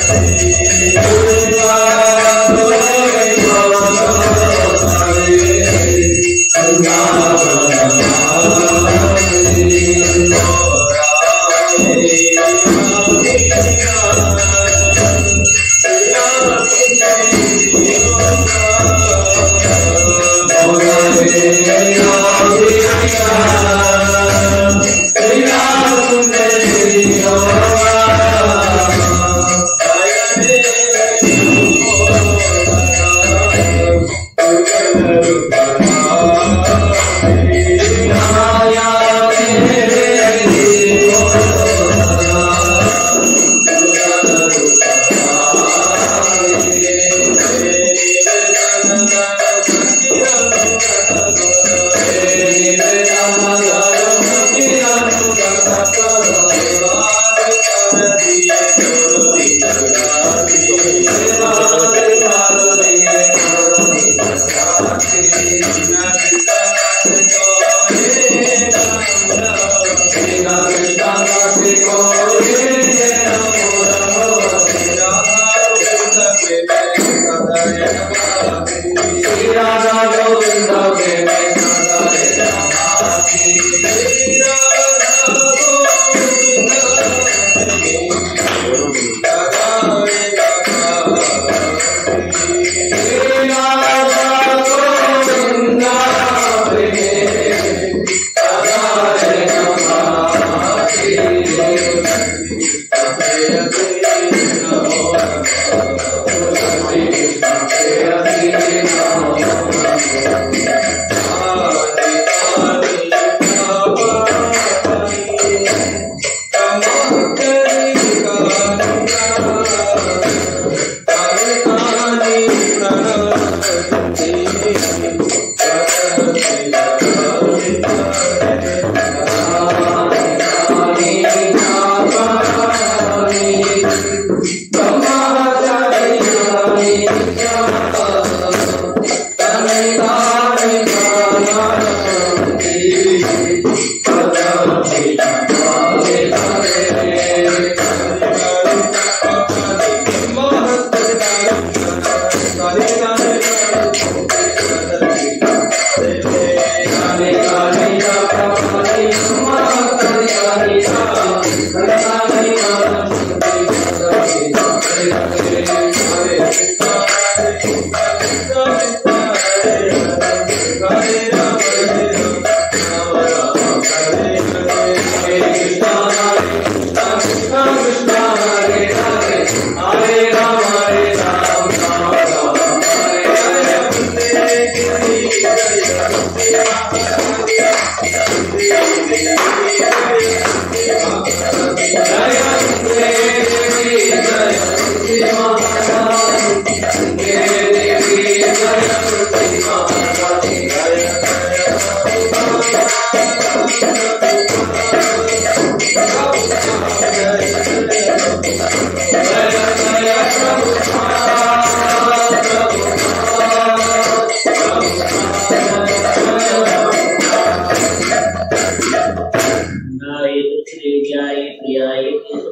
नाय श्रीयाय प्रियाय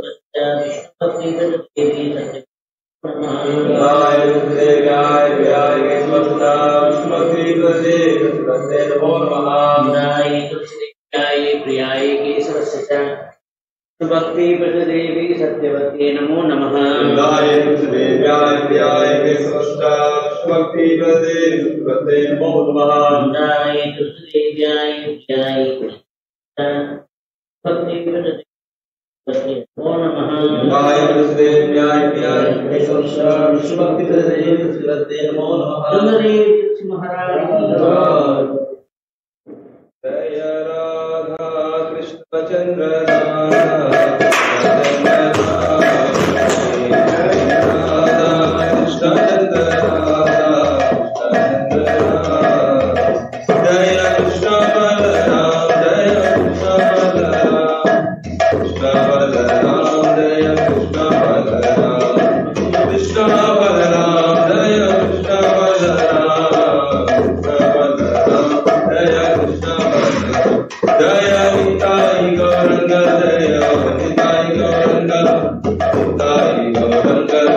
गाय गाय गाय स्वस्ता विष्णुमती प्रदे प्रदे नमो नमः नाय श्रीयाय प्रियाय केशवस्य भक्ति प्रदेवी सत्यवती नमो नमः गाय देव्याय प्रियाय के स्वस्ता विष्णुमती प्रदे प्रदे नमो नमः नाय श्रीयाय प्रियाय भक्ति प्रदेवी नमो नमः गाय देव्याय प्रियाय के स्वस्ता विष्णुमती प्रदे प्रदे नमो नमः सुंदरी महाराज की जय। जय राधा कृष्ण चंद्र जय कृष्ण बलराम जय कृष्ण बलराम कृष्ण बलराम जय कृष्ण बलराम कृष्ण बलराम जय कृष्ण बलराम कृष्ण बलराम जय कृष्ण बलराम जय निताई गौरंग जय निताई गौरंग निताई गौरंग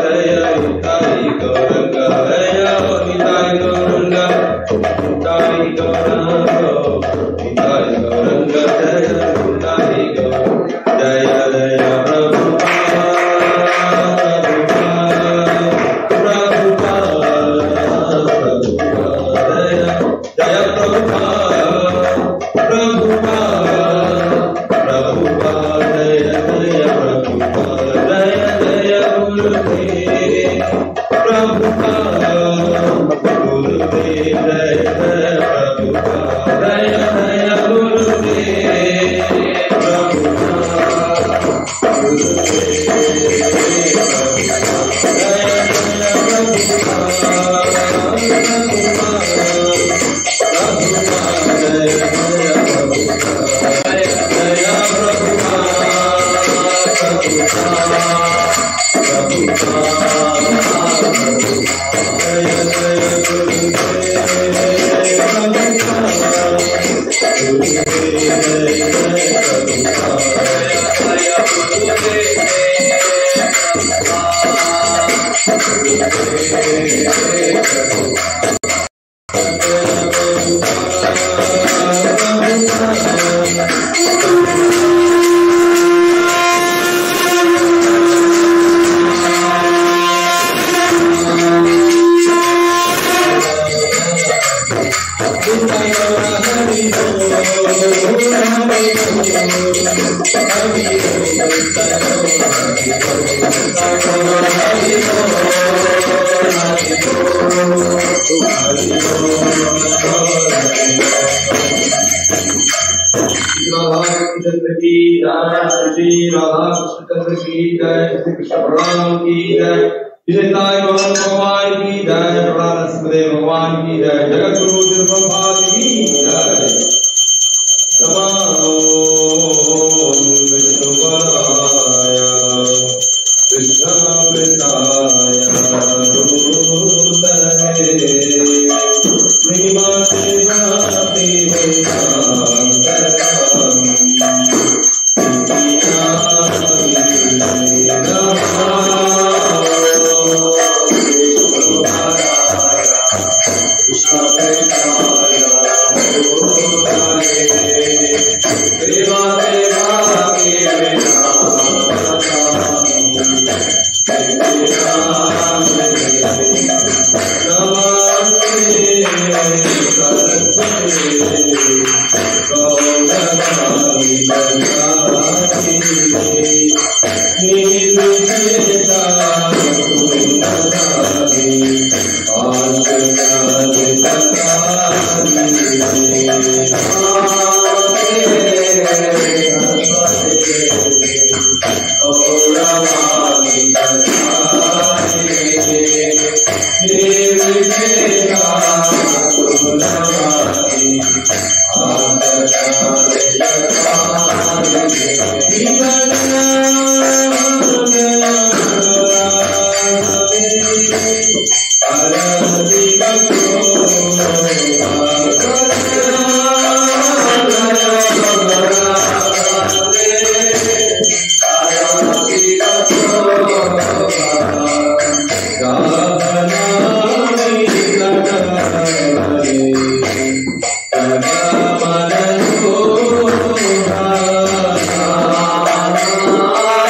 राधाकृष्ण की जय श्री राधा कृष्ण चंद्र की जय श्री कृष्ण बलराम की जय विजयताय भगवान की जय प्रहलाद सुखदेव भगवान की जय जगत गुरु प्रभात की जय नमो विष्णुपदाय कृष्णामृताय दूतये श्रीमते भाति Thank you.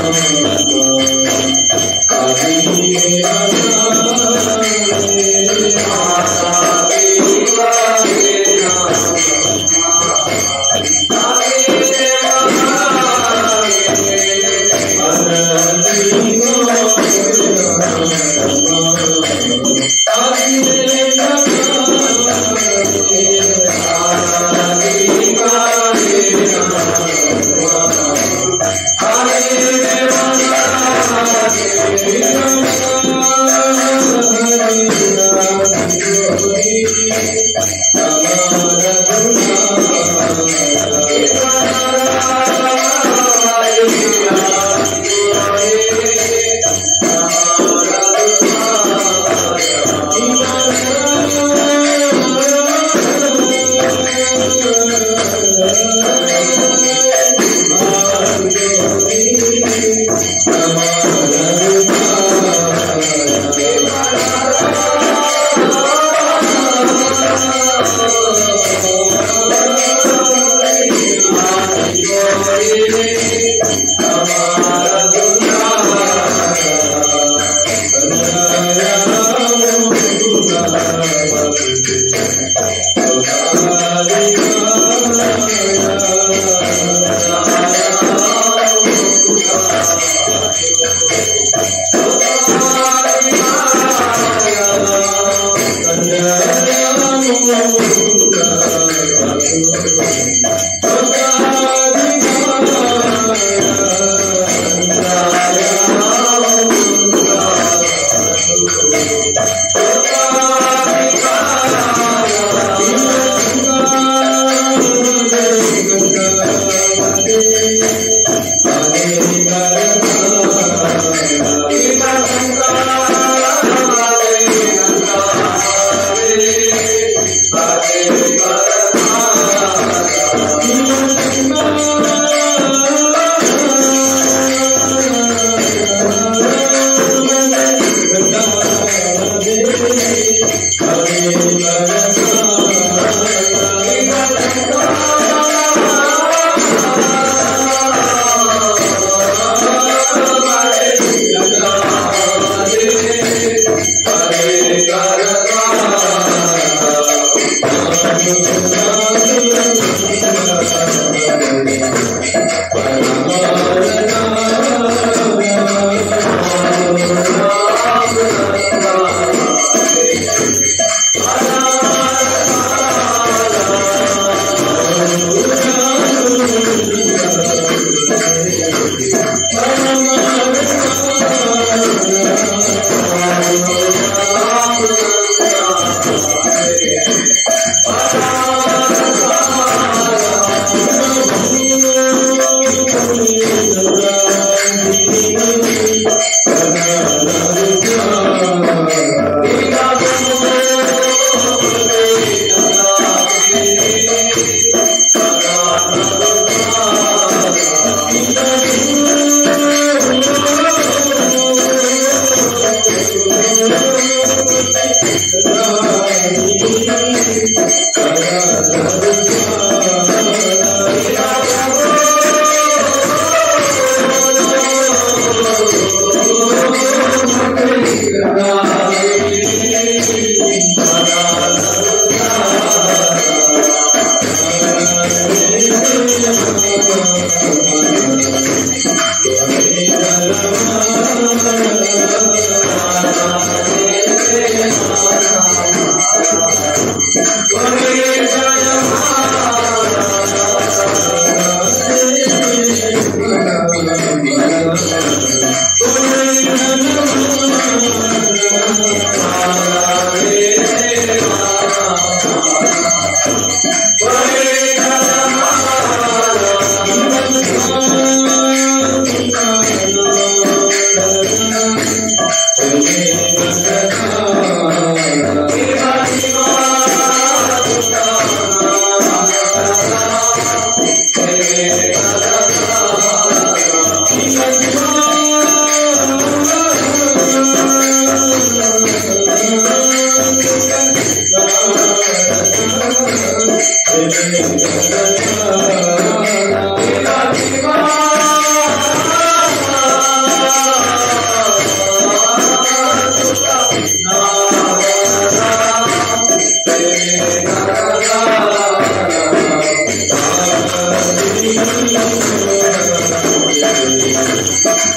Thank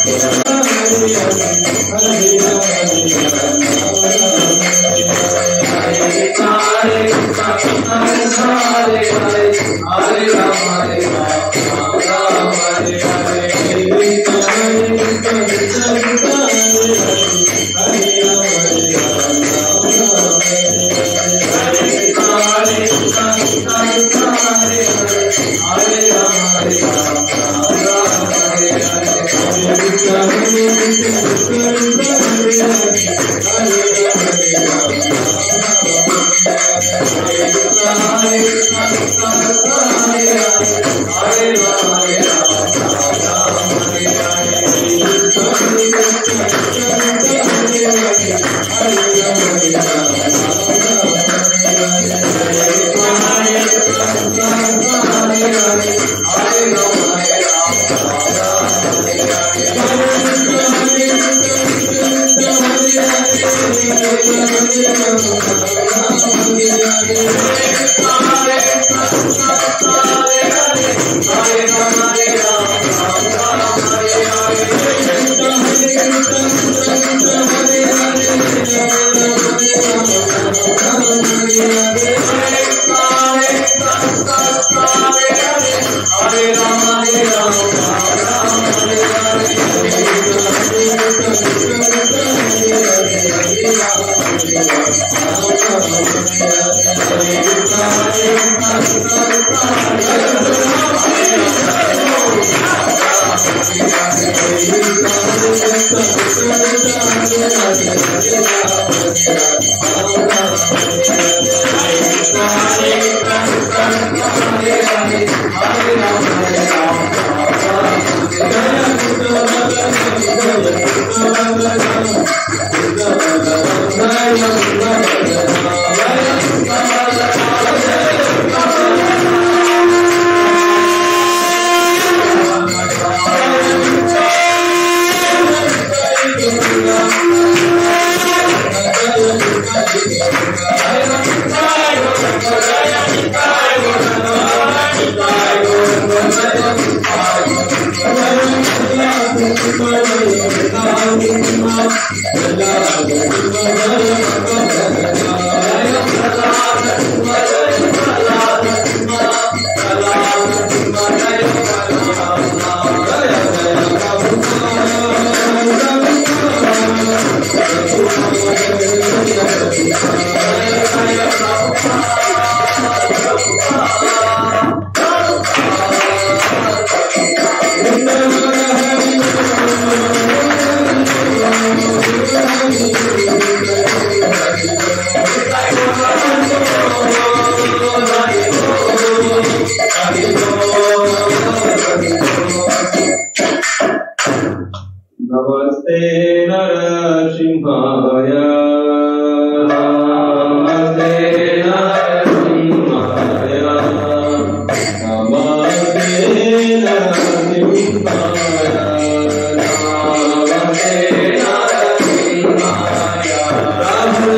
नमस्ते नरसिंहाय नमस्ते नरसिंहाय नमस्ते नरसिंहाय नमस्ते नरसिंहाय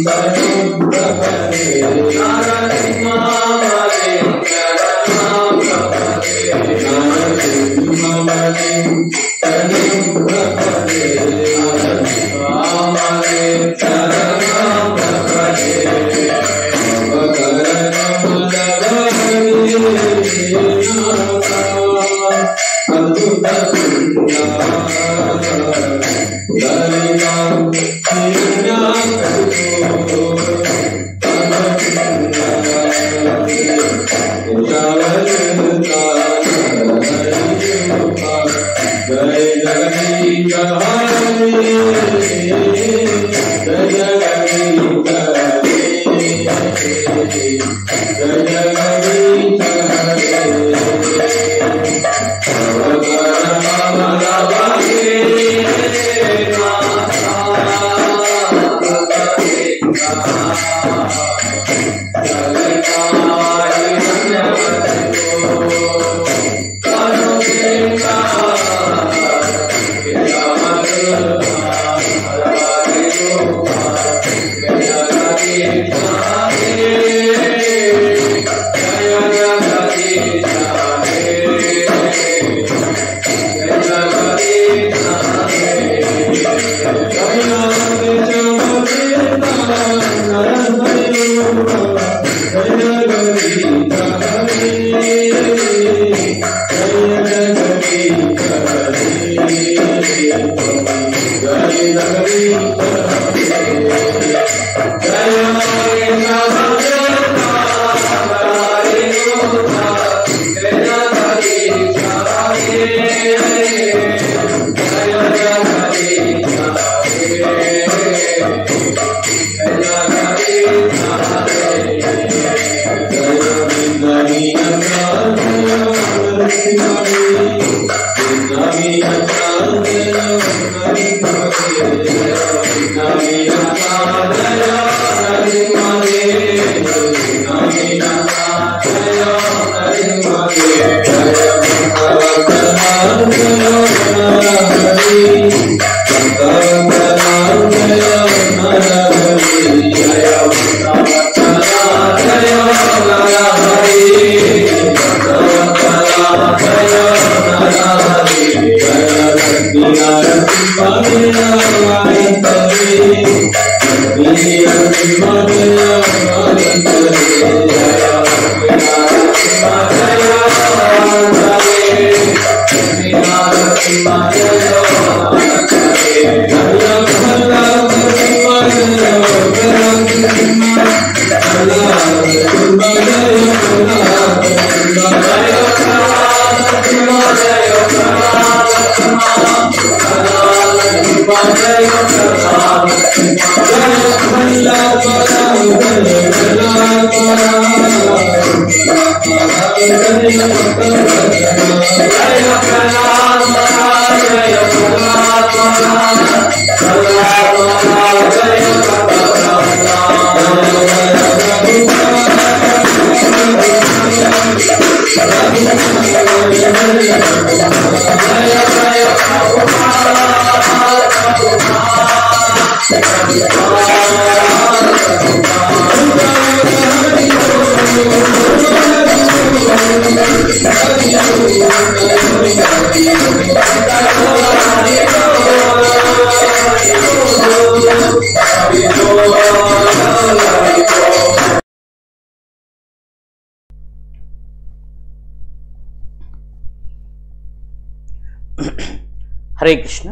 హరే కృష్ణ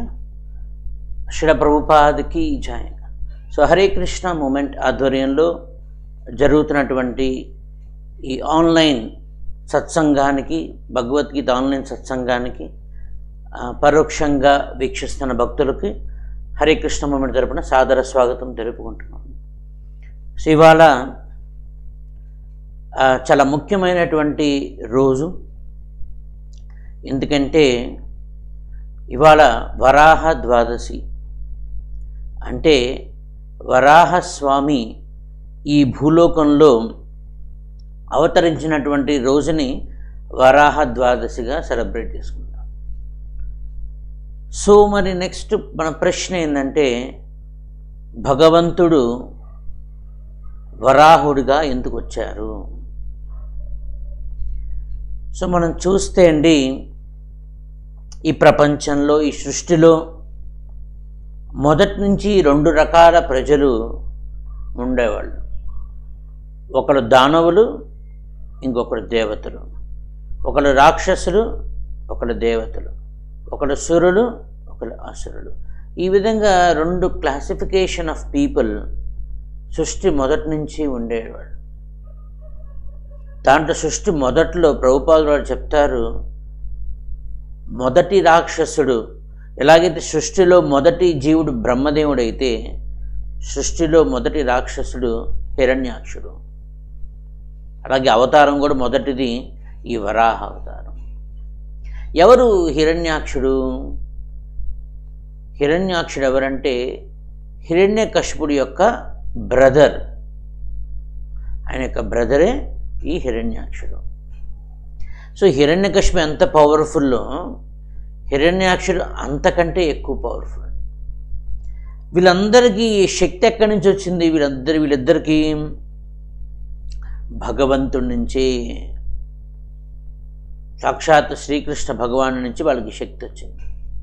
శ్రీల ప్రభుపాదికి జాయ్ సో హరే కృష్ణ మూమెంట్ ఆధ్వర్యంలో జరుగుతున్నటువంటి ఈ ఆన్లైన్ సత్సంగానికి భగవద్గీత ఆన్లైన్ సత్సంగానికి ఆ, పరోక్షంగా వీక్షిస్తున్న భక్తులకి హరే కృష్ణ మూమెంట్ తరపున సాదర స్వాగతం తెలుపుకుంటున్నాను సో ఇవాళ ఆ, చాలా ముఖ్యమైనటువంటి రోజు ఎందుకంటే ఇవాళ వరాహ ద్వాదశి అంటే వరాహస్వామి ఈ భూలోకంలో అవతరించినటువంటి రోజుని వరాహ ద్వాదశిగా సెలబ్రేట్ చేసుకుంటాం సో మరి నెక్స్ట్ మన ప్రశ్న ఏంటంటే భగవంతుడు వరాహుడిగా ఎందుకు వచ్చారు సో మనం చూస్తే అండి ఈ ప్రపంచంలో ఈ సృష్టిలో మొదటి నుంచి రెండు రకాల ప్రజలు ఉండేవాళ్ళు ఒకరు దానవులు ఇంకొకరు దేవతలు ఒకరు రాక్షసులు ఒకరు దేవతలు ఒకరు సురులు ఒకరు అసురులు ఈ విధంగా రెండు క్లాసిఫికేషన్ ఆఫ్ పీపుల్ సృష్టి మొదటి నుంచి ఉండేవాళ్ళు దాంట్లో సృష్టి మొదట్లో ప్రభుపాదులు వారు చెప్తారు మొదటి రాక్షసుడు ఎలాగైతే సృష్టిలో మొదటి జీవుడు బ్రహ్మదేవుడైతే సృష్టిలో మొదటి రాక్షసుడు హిరణ్యాక్షుడు అలాగే అవతారం కూడా మొదటిది ఈ వరాహ అవతారం ఎవరు హిరణ్యాక్షుడు హిరణ్యాక్షుడు ఎవరంటే హిరణ్యకశిపుడి యొక్క బ్రదర్ ఆయన యొక్క బ్రదరే ఈ హిరణ్యాక్షుడు సో హిరణ్యకశిపు ఎంత పవర్ఫుల్లో హిరణ్యాక్షుడు అంతకంటే ఎక్కువ పవర్ఫుల్ వీళ్ళందరికీ ఈ శక్తి ఎక్కడి నుంచి వచ్చింది వీళ్ళందరి వీళ్ళిద్దరికీ భగవంతుడి నుంచి సాక్షాత్ శ్రీకృష్ణ భగవాను నుంచి వాళ్ళకి శక్తి వచ్చింది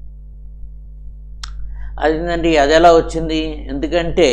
అదేంటండి అది ఎలా వచ్చింది ఎందుకంటే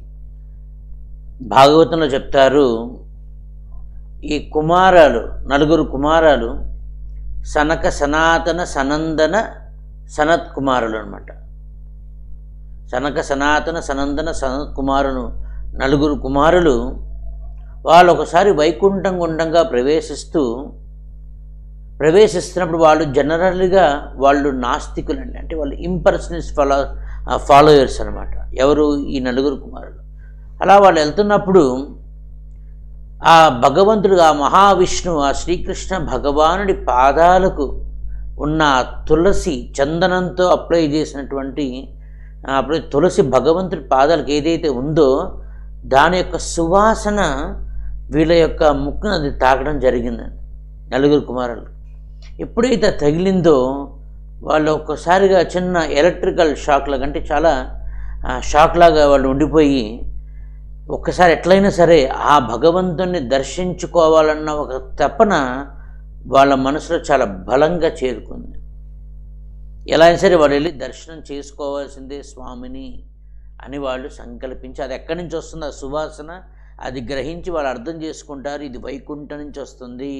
భాగవతంలో చెప్తారు ఈ కుమారాలు నలుగురు కుమారాలు సనక సనాతన సనందన సనత్ కుమారులు అనమాట సనక సనాతన సనందన సనత్ కుమారులు నలుగురు కుమారులు వాళ్ళు ఒకసారి వైకుంఠం గుండంగా ప్రవేశిస్తూ ప్రవేశిస్తున్నప్పుడు వాళ్ళు జనరల్గా వాళ్ళు నాస్తికులండి అంటే వాళ్ళు ఇంపర్సనల్స్ ఫాలో ఫాలోయర్స్ అనమాట ఎవరు ఈ నలుగురు కుమారులు అలా వాళ్ళు వెళ్తున్నప్పుడు ఆ భగవంతుడు ఆ మహావిష్ణువు ఆ శ్రీకృష్ణ భగవానుడి పాదాలకు ఉన్న ఆ తులసి చందనంతో అప్లై చేసినటువంటి ఆ అప్లై తులసి భగవంతుడి పాదాలకు ఏదైతే ఉందో దాని యొక్క సువాసన వీళ్ళ యొక్క ముక్కును అది తాకడం జరిగిందండి నలుగురు కుమారులు ఎప్పుడైతే తగిలిందో వాళ్ళు ఒక్కసారిగా చిన్న ఎలక్ట్రికల్ షాక్ లాగా అంటే చాలా ఆ, షాక్ లాగా వాళ్ళు ఉండిపోయి ఒక్కసారి ఎట్లయినా సరే ఆ భగవంతుణ్ణి దర్శించుకోవాలన్న ఒక తపన వాళ్ళ మనసులో చాలా బలంగా చేరుకుంది ఎలా అయినా సరే వాళ్ళు వెళ్ళి దర్శనం చేసుకోవాల్సిందే స్వామిని అని వాళ్ళు సంకల్పించి అది ఎక్కడి నుంచి వస్తుంది ఆ సువాసన అది గ్రహించి వాళ్ళు అర్థం చేసుకుంటారు ఇది వైకుంఠం నుంచి వస్తుంది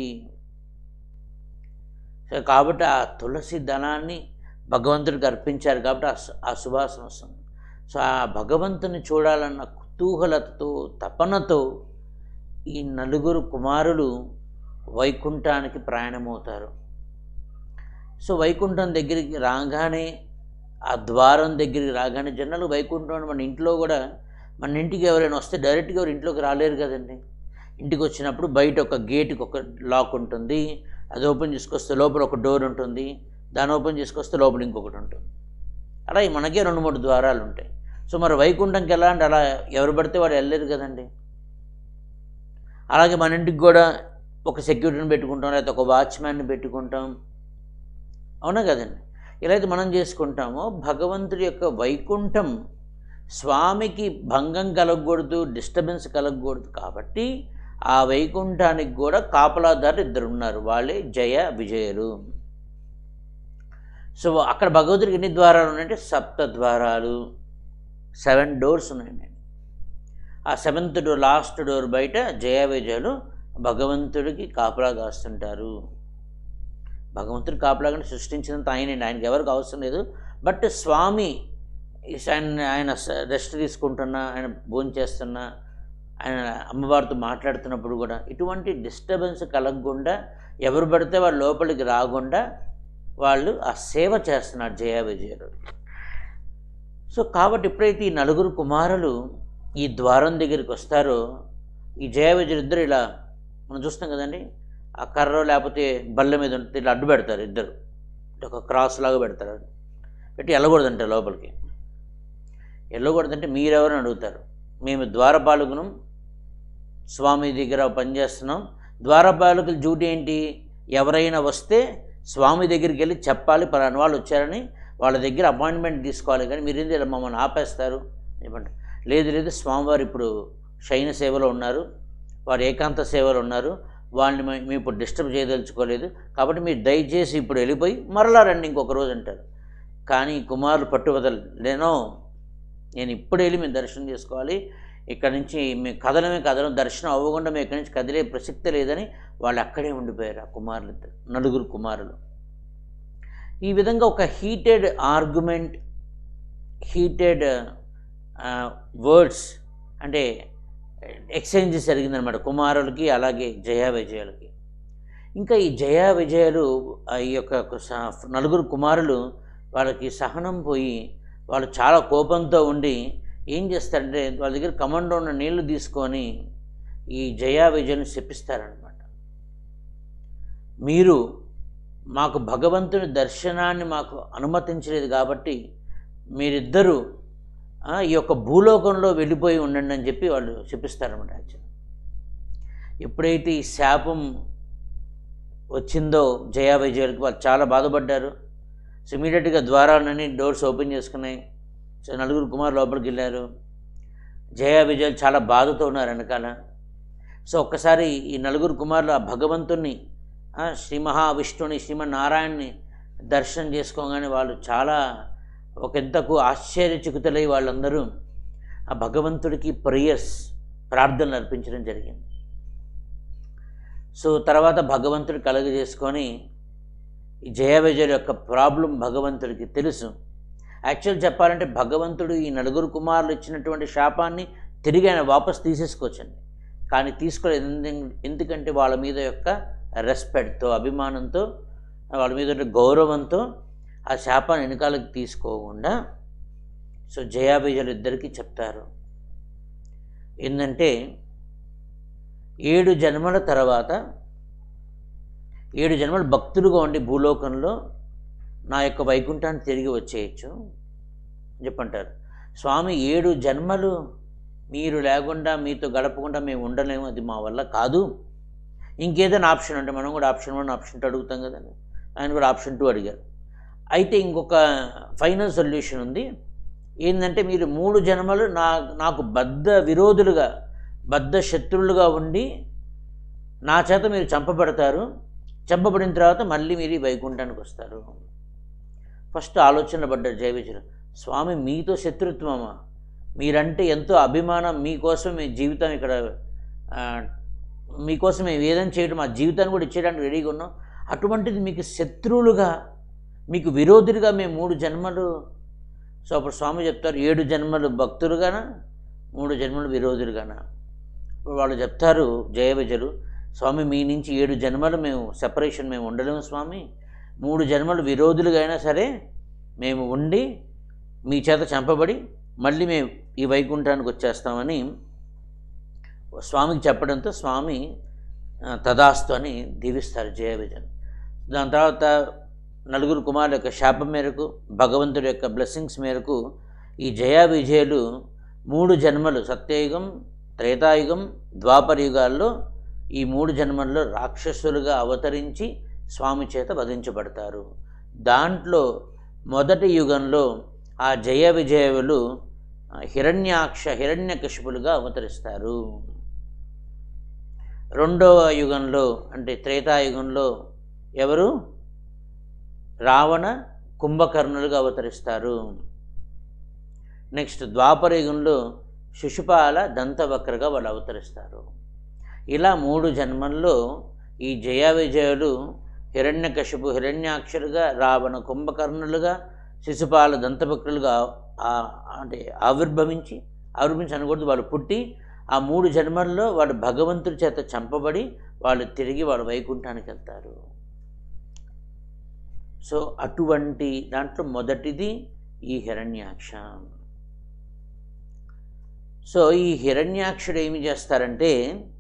సో కాబట్టి ఆ తులసి దళాన్ని భగవంతుడికి అర్పించారు కాబట్టి ఆ సు- ఆ సువాసన వస్తుంది సో ఆ భగవంతుని చూడాలన్న కుతూహలతో తపనతో ఈ నలుగురు కుమారులు వైకుంఠానికి ప్రయాణమవుతారు సో వైకుంఠం దగ్గరికి రాగానే ఆ ద్వారం దగ్గరికి రాగానే జనాలు వైకుంఠం మన ఇంట్లో కూడా మన ఇంటికి ఎవరైనా వస్తే డైరెక్ట్గా ఎవరు ఇంట్లోకి రాలేరు కదండి ఇంటికి వచ్చినప్పుడు బయట ఒక గేటుకి ఒక లాక్ ఉంటుంది అది ఓపెన్ చేసుకొస్తే లోపల ఒక డోర్ ఉంటుంది దాన్ని ఓపెన్ చేసుకొస్తే లోపల ఇంకొకటి ఉంటుంది అలా ఈ మనకే రెండు మూడు ద్వారాలు ఉంటాయి సో మరి వైకుంఠంకి ఎలా అంటే అలా ఎవరు పడితే వాడు వెళ్ళలేరు కదండి అలాగే మన ఇంటికి కూడా ఒక సెక్యూరిటీని పెట్టుకుంటాం లేకపోతే ఒక వాచ్మ్యాన్ని పెట్టుకుంటాం అవునా కదండి ఇలా అయితే మనం చేసుకుంటామో భగవంతుడి యొక్క వైకుంఠం స్వామికి భంగం కలగకూడదు డిస్టర్బెన్స్ కలగకూడదు కాబట్టి ఆ వైకుంఠానికి కూడా కాపలాదారులు ఇద్దరు ఉన్నారు వాళ్ళే జయ విజయులు సో అక్కడ భగవంతుడికి ఎన్ని ద్వారాలు ఉన్నాయంటే సప్త ద్వారాలు సెవెన్ డోర్స్ ఉన్నాయండి ఆ సెవెంత్ డోర్ లాస్ట్ డోర్ బయట జయ విజయులు భగవంతుడికి కాపలా కాస్తుంటారు భగవంతుడు కాపలాగా సృష్టించినంత ఆయనండి ఆయనకి ఎవరికి అవసరం లేదు బట్ స్వామి ఆయన ఆయన రెస్ట్ తీసుకుంటున్నా ఆయన భోజనం చేస్తున్నా ఆయన అమ్మవారితో మాట్లాడుతున్నప్పుడు కూడా ఇటువంటి డిస్టర్బెన్స్ కలగకుండా ఎవరు పడితే వాళ్ళు లోపలికి రాకుండా వాళ్ళు ఆ సేవ చేస్తున్నారు జయ విజయులు సో కాబట్టి ఎప్పుడైతే ఈ నలుగురు కుమారులు ఈ ద్వారం దగ్గరికి వస్తారో ఈ జయ విజయులు ఇద్దరు ఇలా మనం చూస్తాం కదండి ఆ కర్ర లేకపోతే బల్ల మీద ఉంటుంది ఇట్లా అడ్డు పెడతారు ఇద్దరు ఇట్లా ఒక క్రాస్ లాగా పెడతారు పెట్టి వెళ్ళకూడదంటే లోపలికి వెళ్ళకూడదంటే మీరెవరని అడుగుతారు మేము ద్వారపాలకునం స్వామి దగ్గర పనిచేస్తున్నాం ద్వారపాలకుల డ్యూటీ ఏంటి ఎవరైనా వస్తే స్వామి దగ్గరికి వెళ్ళి చెప్పాలి పలానా వాళ్ళు వచ్చారని వాళ్ళ దగ్గర అపాయింట్మెంట్ తీసుకోవాలి కానీ మీరు ఏంటి ఇలా మమ్మల్ని ఆపేస్తారు ఏమంటారు లేదు లేదు స్వామివారు ఇప్పుడు శయన సేవలో ఉన్నారు వారు ఏకాంత సేవలో ఉన్నారు వాళ్ళని మే- మేము ఇప్పుడు డిస్టర్బ్ చేయదలుచుకోలేదు కాబట్టి మీరు దయచేసి ఇప్పుడు వెళ్ళిపోయి మరలా రండి ఇంకొక రోజు అంటారు కానీ కుమారులు పట్టుబదల లేనో నేను ఇప్పుడు వెళ్ళి మేము దర్శనం చేసుకోవాలి ఇక్కడ నుంచి మేము కదలమే కదలం దర్శనం అవ్వకుండా మేము ఇక్కడి నుంచి కదిలే ప్రసక్తి లేదని వాళ్ళు అక్కడే ఉండిపోయారు ఆ కుమారులు ఇద్దరు నలుగురు కుమారులు ఈ విధంగా ఒక హీటెడ్ ఆర్గ్యుమెంట్ హీటెడ్ వర్డ్స్ అంటే ఎక్స్చేంజ్ జరిగిందనమాట కుమారులకి అలాగే జయా విజయాలకి ఇంకా ఈ జయా విజయాలు ఆ ఈ యొక్క స- నలుగురు కుమారులు వాళ్ళకి సహనం పోయి వాళ్ళు చాలా కోపంతో ఉండి ఏం చేస్తారంటే వాళ్ళ దగ్గర కమండో ఉన్న నీళ్లు తీసుకొని ఈ జయా విజయాన్ని శపిస్తారనమాట మీరు మాకు భగవంతుని దర్శనాన్ని మాకు అనుమతించలేదు కాబట్టి మీరిద్దరూ ఆ, ఈ యొక్క భూలోకంలో వెళ్ళిపోయి ఉండండి అని చెప్పి వాళ్ళు చెప్పిస్తారన్నమాట యాక్చువల్ ఎప్పుడైతే ఈ శాపం వచ్చిందో జయా విజయాలకి వాళ్ళు చాలా బాధపడ్డారు సో ఇమీడియట్గా ద్వారాలన్నీ డోర్స్ ఓపెన్ చేసుకున్నాయి సో నలుగురు కుమారు లోపలికి వెళ్ళారు జయా విజయాలు చాలా బాధతో ఉన్నారు వెనకాల సో ఒక్కసారి ఈ నలుగురు కుమారులు ఆ భగవంతుణ్ణి ఆ, శ్రీ మహావిష్ణుని శ్రీమన్నారాయణని దర్శనం చేసుకోగానే వాళ్ళు చాలా ఒకంతకు ఆశ్చర్యచకితులై వాళ్ళందరూ ఆ భగవంతుడికి ప్రేయర్స్ ప్రార్థనలు అర్పించడం జరిగింది సో తర్వాత భగవంతుడు కలుగజేసుకొని ఈ జయ విజయుల యొక్క ప్రాబ్లం భగవంతుడికి తెలుసు యాక్చువల్ చెప్పాలంటే భగవంతుడు ఈ నలుగురు కుమారులు ఇచ్చినటువంటి శాపాన్ని తిరిగి ఆయన వాపస్ తీసేసుకోవచ్చండి కానీ తీసుకోలేదు ఎందు- ఎందుకంటే వాళ్ళ మీద యొక్క రెస్పెక్ట్తో అభిమానంతో వాళ్ళ మీద ఉన్న గౌరవంతో ఆ శాపాన్ని వెనకాలకి తీసుకోకుండా సో జయా విజయులు ఇద్దరికీ చెప్తారు ఏంటంటే ఏడు జన్మల తర్వాత ఏడు జన్మలు భక్తులుగా ఉండి భూలోకంలో నా యొక్క వైకుంఠాన్ని తిరిగి వచ్చేయచ్చు అని చెప్పంటారు స్వామి ఏడు జన్మలు మీరు లేకుండా మీతో గడపకుండా మేము ఉండలేము అది మా వల్ల కాదు ఇంకేదైనా ఆప్షన్ అంటే మనం కూడా ఆప్షన్ వన్ ఆప్షన్ టూ అడుగుతాం కదండి ఆయన కూడా ఆప్షన్ టూ అడిగారు అయితే ఇంకొక ఫైనల్ సొల్యూషన్ ఉంది ఏంటంటే మీరు మూడు జన్మలు నా నాకు బద్ధ విరోధులుగా బద్ధ శత్రువులుగా ఉండి నా చేత మీరు చంపబడతారు చంపబడిన తర్వాత మళ్ళీ మీరు ఈ వైకుంఠానికి వస్తారు ఫస్ట్ ఆలోచన పడ్డారు జయవిజయులు స్వామి మీతో శత్రుత్వమా మీరంటే ఎంతో అభిమానం మీకోసం మీ జీవితం ఇక్కడ ఆ, మీకోసం మేము ఏదైనా చేయడం మా జీవితాన్ని కూడా ఇచ్చేయడానికి రెడీగా ఉన్నాం అటువంటిది మీకు శత్రువులుగా మీకు విరోధులుగా మేము మూడు జన్మలు సో అప్పుడు స్వామి చెప్తారు ఏడు జన్మలు భక్తులుగాన మూడు జన్మలు విరోధులుగాన ఇప్పుడు వాళ్ళు చెప్తారు జయ విజయులు స్వామి మీ నుంచి ఏడు జన్మలు మేము సెపరేషన్ మేము ఉండలేము స్వామి మూడు జన్మలు విరోధులుగా అయినా సరే మేము ఉండి మీ చేత చంపబడి మళ్ళీ మేము ఈ వైకుంఠానికి వచ్చేస్తామని స్వామికి చెప్పడంతో స్వామి ఆ, తదాస్తు అని దీవిస్తారు జయ విజయన్ దాని తర్వాత నలుగురు కుమారుల యొక్క శాపం మేరకు భగవంతుడి యొక్క బ్లెస్సింగ్స్ మేరకు ఈ జయా విజయులు మూడు జన్మలు సత్యయుగం త్రేతాయుగం ద్వాపర యుగాల్లో ఈ మూడు జన్మల్లో రాక్షసులుగా అవతరించి స్వామి చేత వధించబడతారు దాంట్లో మొదటి యుగంలో ఆ జయ విజయులు ఆ, హిరణ్యాక్ష హిరణ్యకశిపులుగా అవతరిస్తారు రెండవ యుగంలో అంటే త్రేతాయుగంలో ఎవరు రావణ కుంభకర్ణులుగా అవతరిస్తారు నెక్స్ట్ ద్వాపర యుగంలో శిశుపాల దంతవక్రగా వాళ్ళు అవతరిస్తారు ఇలా మూడు జన్మల్లో ఈ జయ విజయులు హిరణ్యకశిపు హిరణ్యాక్షరుగా రావణ కుంభకర్ణులుగా శిశుపాల దంతవక్రులుగా ఆ- అంటే ఆవిర్భవించి ఆవిర్భవించి అనకూడదు వాళ్ళు పుట్టి ఆ మూడు జన్మల్లో వాళ్ళు భగవంతుడి చేత చంపబడి వాళ్ళు తిరిగి వాళ్ళ వైకుంఠానికి వెళ్తారు సో అటువంటి దాంట్లో మొదటిది ఈ హిరణ్యాక్ష సో ఈ హిరణ్యాక్షుడు ఏమి చేస్తారంటే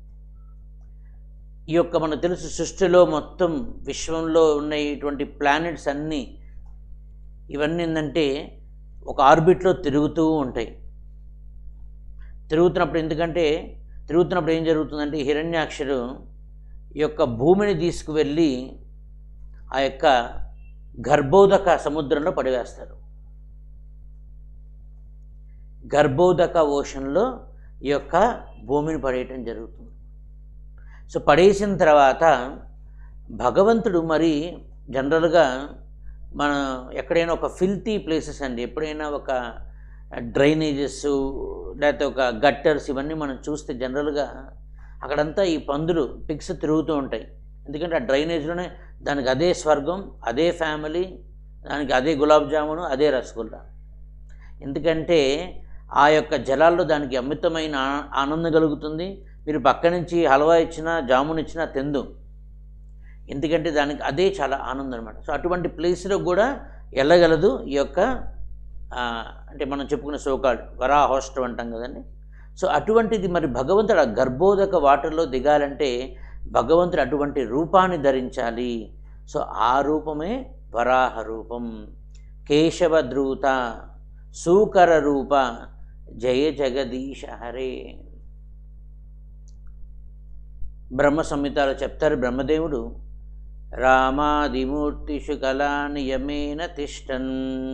ఈ యొక్క మనకు తెలుసు సృష్టిలో మొత్తం విశ్వంలో ఉన్న ఇటువంటి ప్లానెట్స్ అన్నీ ఇవన్నీ ఏంటంటే ఒక ఆర్బిట్లో తిరుగుతూ ఉంటాయి తిరుగుతున్నప్పుడు ఎందుకంటే తిరుగుతున్నప్పుడు ఏం జరుగుతుందంటే ఈ హిరణ్యాక్షుడు ఈ యొక్క భూమిని తీసుకువెళ్ళి ఆ యొక్క గర్భోదక సముద్రంలో పడివేస్తారు గర్భోదక ఓషన్లో ఈ యొక్క భూమిని పడేయటం జరుగుతుంది సో పడేసిన తర్వాత భగవంతుడు మరి జనరల్గా మన ఎక్కడైనా ఒక ఫిల్తీ ప్లేసెస్ అండి ఎప్పుడైనా ఒక డ్రైనేజెస్ లేకపోతే ఒక గట్టర్స్ ఇవన్నీ మనం చూస్తే జనరల్గా అక్కడంతా ఈ పందులు పిక్స్ తిరుగుతూ ఉంటాయి ఎందుకంటే ఆ డ్రైనేజ్లోనే దానికి అదే స్వర్గం అదే ఫ్యామిలీ దానికి అదే గులాబ్ జామును అదే రసగుల్లా ఎందుకంటే ఆ యొక్క జలాల్లో దానికి అమితమైన ఆ- ఆనందం కలుగుతుంది మీరు పక్క నుంచి హల్వా ఇచ్చినా జామున్ ఇచ్చినా తిందు ఎందుకంటే దానికి అదే చాలా ఆనందం అనమాట సో అటువంటి ప్లేస్లో కూడా వెళ్ళగలదు ఈ యొక్క ఆ, అంటే మనం చెప్పుకునే సోకాడ్ వరా హాస్టల్ అంటాం కదండి సో అటువంటిది మరి భగవంతుడు ఆ గర్భోదక వాటర్లో దిగాలంటే భగవంతుడు అటువంటి రూపాన్ని ధరించాలి సో ఆ రూపమే వరాహ రూపం కేశవద్రూత సూకర రూప జయ జగదీశ హరే బ్రహ్మ సంహితాలు చెప్తారు బ్రహ్మదేవుడు రామాదిమూర్తిషు కళా నియమేన తిష్టన్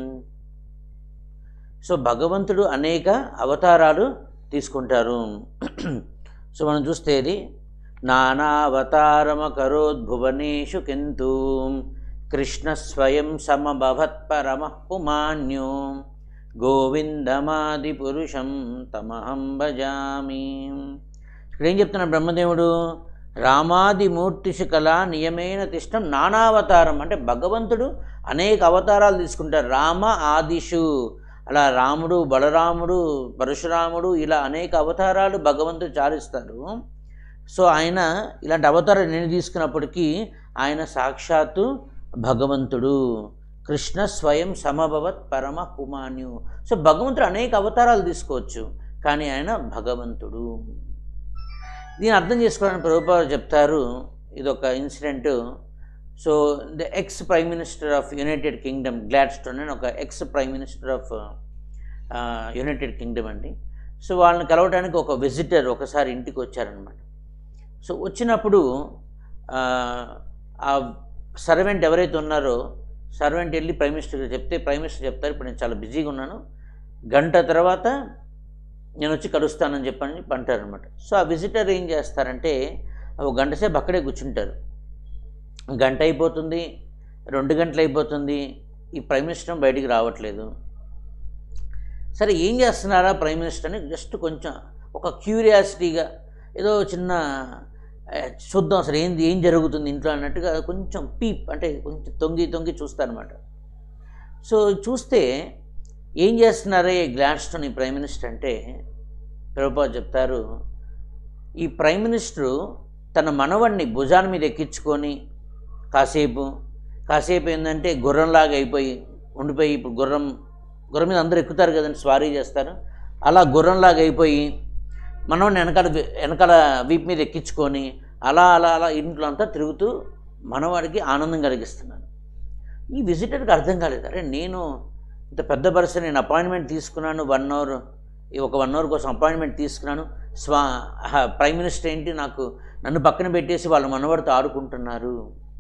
సో భగవంతుడు అనేక అవతారాలు తీసుకుంటారు సో మనం చూస్తే ఇది నానావతారమకరోద్భువనేషు కింతు కృష్ణ స్వయం సమభవత్ పరమ పుమాన్యో గోవిందమాది పురుషం తమహం భజామి ఇక్కడ ఏం చెప్తున్నాడు బ్రహ్మదేవుడు రామాది మూర్తిషు కళ నియమైన తిష్టం నానావతారం అంటే భగవంతుడు అనేక అవతారాలు తీసుకుంటారు రామ ఆదిషు అలా రాముడు బలరాముడు పరశురాముడు ఇలా అనేక అవతారాలు భగవంతుడు చాలిస్తారు సో ఆయన ఇలాంటి అవతారాలు నేను తీసుకున్నప్పటికీ ఆయన సాక్షాత్తు భగవంతుడు కృష్ణ స్వయం సమభవత్ పరమ పుమాన్యు సో భగవంతుడు అనేక అవతారాలు తీసుకోవచ్చు కానీ ఆయన భగవంతుడు దీన్ని అర్థం చేసుకోవడానికి ప్రభుపాలు చెప్తారు ఇది ఒక incident so the ex prime minister of United Kingdom Gladstone అని ఒక ex prime minister of United Kingdom అండి సో వాళ్ళని కలవడానికి ఒక విజిటర్ ఒకసారి ఇంటికి వచ్చారనమాట సో వచ్చినప్పుడు ఆ, ఆ సర్వెంట్ ఎవరైతే ఉన్నారో సర్వెంట్ వెళ్ళి ప్రైమ్ మినిస్టర్కి చెప్తే ప్రైమ్ మినిస్టర్ చెప్తారు ఇప్పుడు నేను చాలా బిజీగా ఉన్నాను గంట తర్వాత నేను వచ్చి కలుస్తానని చెప్పని చెప్పి అంటారనమాట సో ఆ విజిటర్ ఏం చేస్తారంటే ఒక గంట సేపు అక్కడే కూర్చుంటారు గంట అయిపోతుంది రెండు గంటలు అయిపోతుంది ఈ ప్రైమ్ మినిస్టర్ బయటికి రావట్లేదు సరే ఏం చేస్తున్నారా ప్రైమ్ మినిస్టర్ అని జస్ట్ కొంచెం ఒక క్యూరియాసిటీగా ఏదో చిన్న ఆ, చూద్దాం అసలు ఏంది ఏం జరుగుతుంది ఇంట్లో అన్నట్టుగా కొంచెం పీప్ అంటే కొంచెం తొంగి తొంగి చూస్తారనమాట సో చూస్తే ఏం చేస్తున్నారే ఈ గ్లాడ్స్టోన్ ఈ ప్రైమ్ మినిస్టర్ అంటే ప్రభుపాద్ చెప్తారు ఈ ప్రైమ్ మినిస్టరు తన మనవడిని భుజాల మీద ఎక్కించుకొని కాసేపు కాసేపు ఏంటంటే గుర్రంలాగా అయిపోయి ఉండిపోయి ఇప్పుడు గుర్రం గుర్రం మీద అందరూ ఎక్కుతారు కదండి స్వారీ చేస్తారు అలా గుర్రంలాగా అయిపోయి మనవాడిని వెనకాల వీ- వెనకాల వీపు మీద ఎక్కించుకొని అలా అలా అలా ఇంట్లో అంతా తిరుగుతూ మనవాడికి ఆనందం కలిగిస్తున్నాను ఈ విజిటర్కి అర్థం కాలేదు అరే నేను ఇంత పెద్ద పర్సన్ నేను అపాయింట్మెంట్ తీసుకున్నాను వన్ అవర్ ఈ ఒక వన్ అవర్ కోసం అపాయింట్మెంట్ తీసుకున్నాను స్వా ఆహా, ప్రైమ్ మినిస్టర్ ఏంటి నాకు నన్ను పక్కన పెట్టేసి వాళ్ళ మనవడితో ఆడుకుంటున్నారు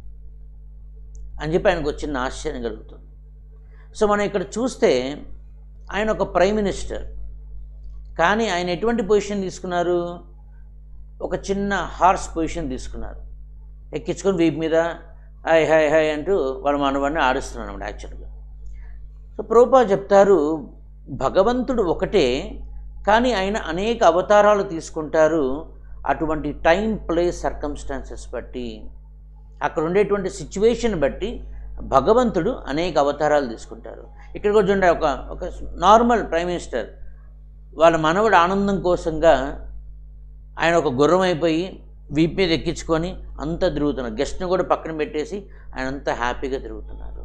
అని చెప్పి ఆయనకు వచ్చిన ఆశ్చర్యం కలుగుతుంది సో మనం ఇక్కడ చూస్తే ఆయన ఒక ప్రైమ్ మినిస్టర్ కానీ ఆయన ఎటువంటి పొజిషన్ తీసుకున్నారు ఒక చిన్న హార్స్ పొజిషన్ తీసుకున్నారు ఎక్కించుకొని వీపు మీద హాయ్ హాయ్ హాయ్ అంటూ వాళ్ళ మనవాడిని ఆడిస్తున్నాడు అనమాట యాక్చువల్గా సో ప్రోపా చెప్తారు భగవంతుడు ఒకటే కానీ ఆయన అనేక అవతారాలు తీసుకుంటారు అటువంటి టైం ప్లేస్ సర్కమ్స్టాన్సెస్ బట్టి అక్కడ ఉండేటువంటి సిచ్యువేషన్ బట్టి భగవంతుడు అనేక అవతారాలు తీసుకుంటారు ఇక్కడ కూడా చూడండి ఒక ఒక నార్మల్ ప్రైమ్ మినిస్టర్ వాళ్ళ మనవడు ఆనందం కోసంగా ఆయన ఒక గుర్రం అయిపోయి వీపు మీద ఎక్కించుకొని అంతా తిరుగుతున్నారు గెస్ట్ని కూడా పక్కన పెట్టేసి ఆయన అంతా హ్యాపీగా తిరుగుతున్నారు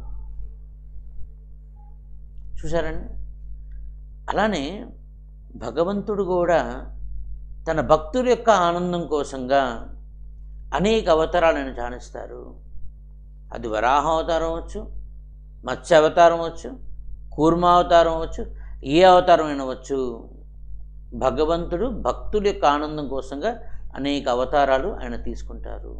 చూసారండి అలానే భగవంతుడు కూడా తన భక్తుల యొక్క ఆనందం కోసంగా అనేక అవతారాలను జానిస్తారు అది వరాహ అవతారం అవ్వచ్చు మత్స్య అవతారం అవ్వచ్చు కూర్మ అవతారం అవ్వచ్చు ఏ అవతారం అయినవచ్చు భగవంతుడు భక్తుల యొక్క ఆనందం కోసంగా అనేక అవతారాలు ఆయన తీసుకుంటారు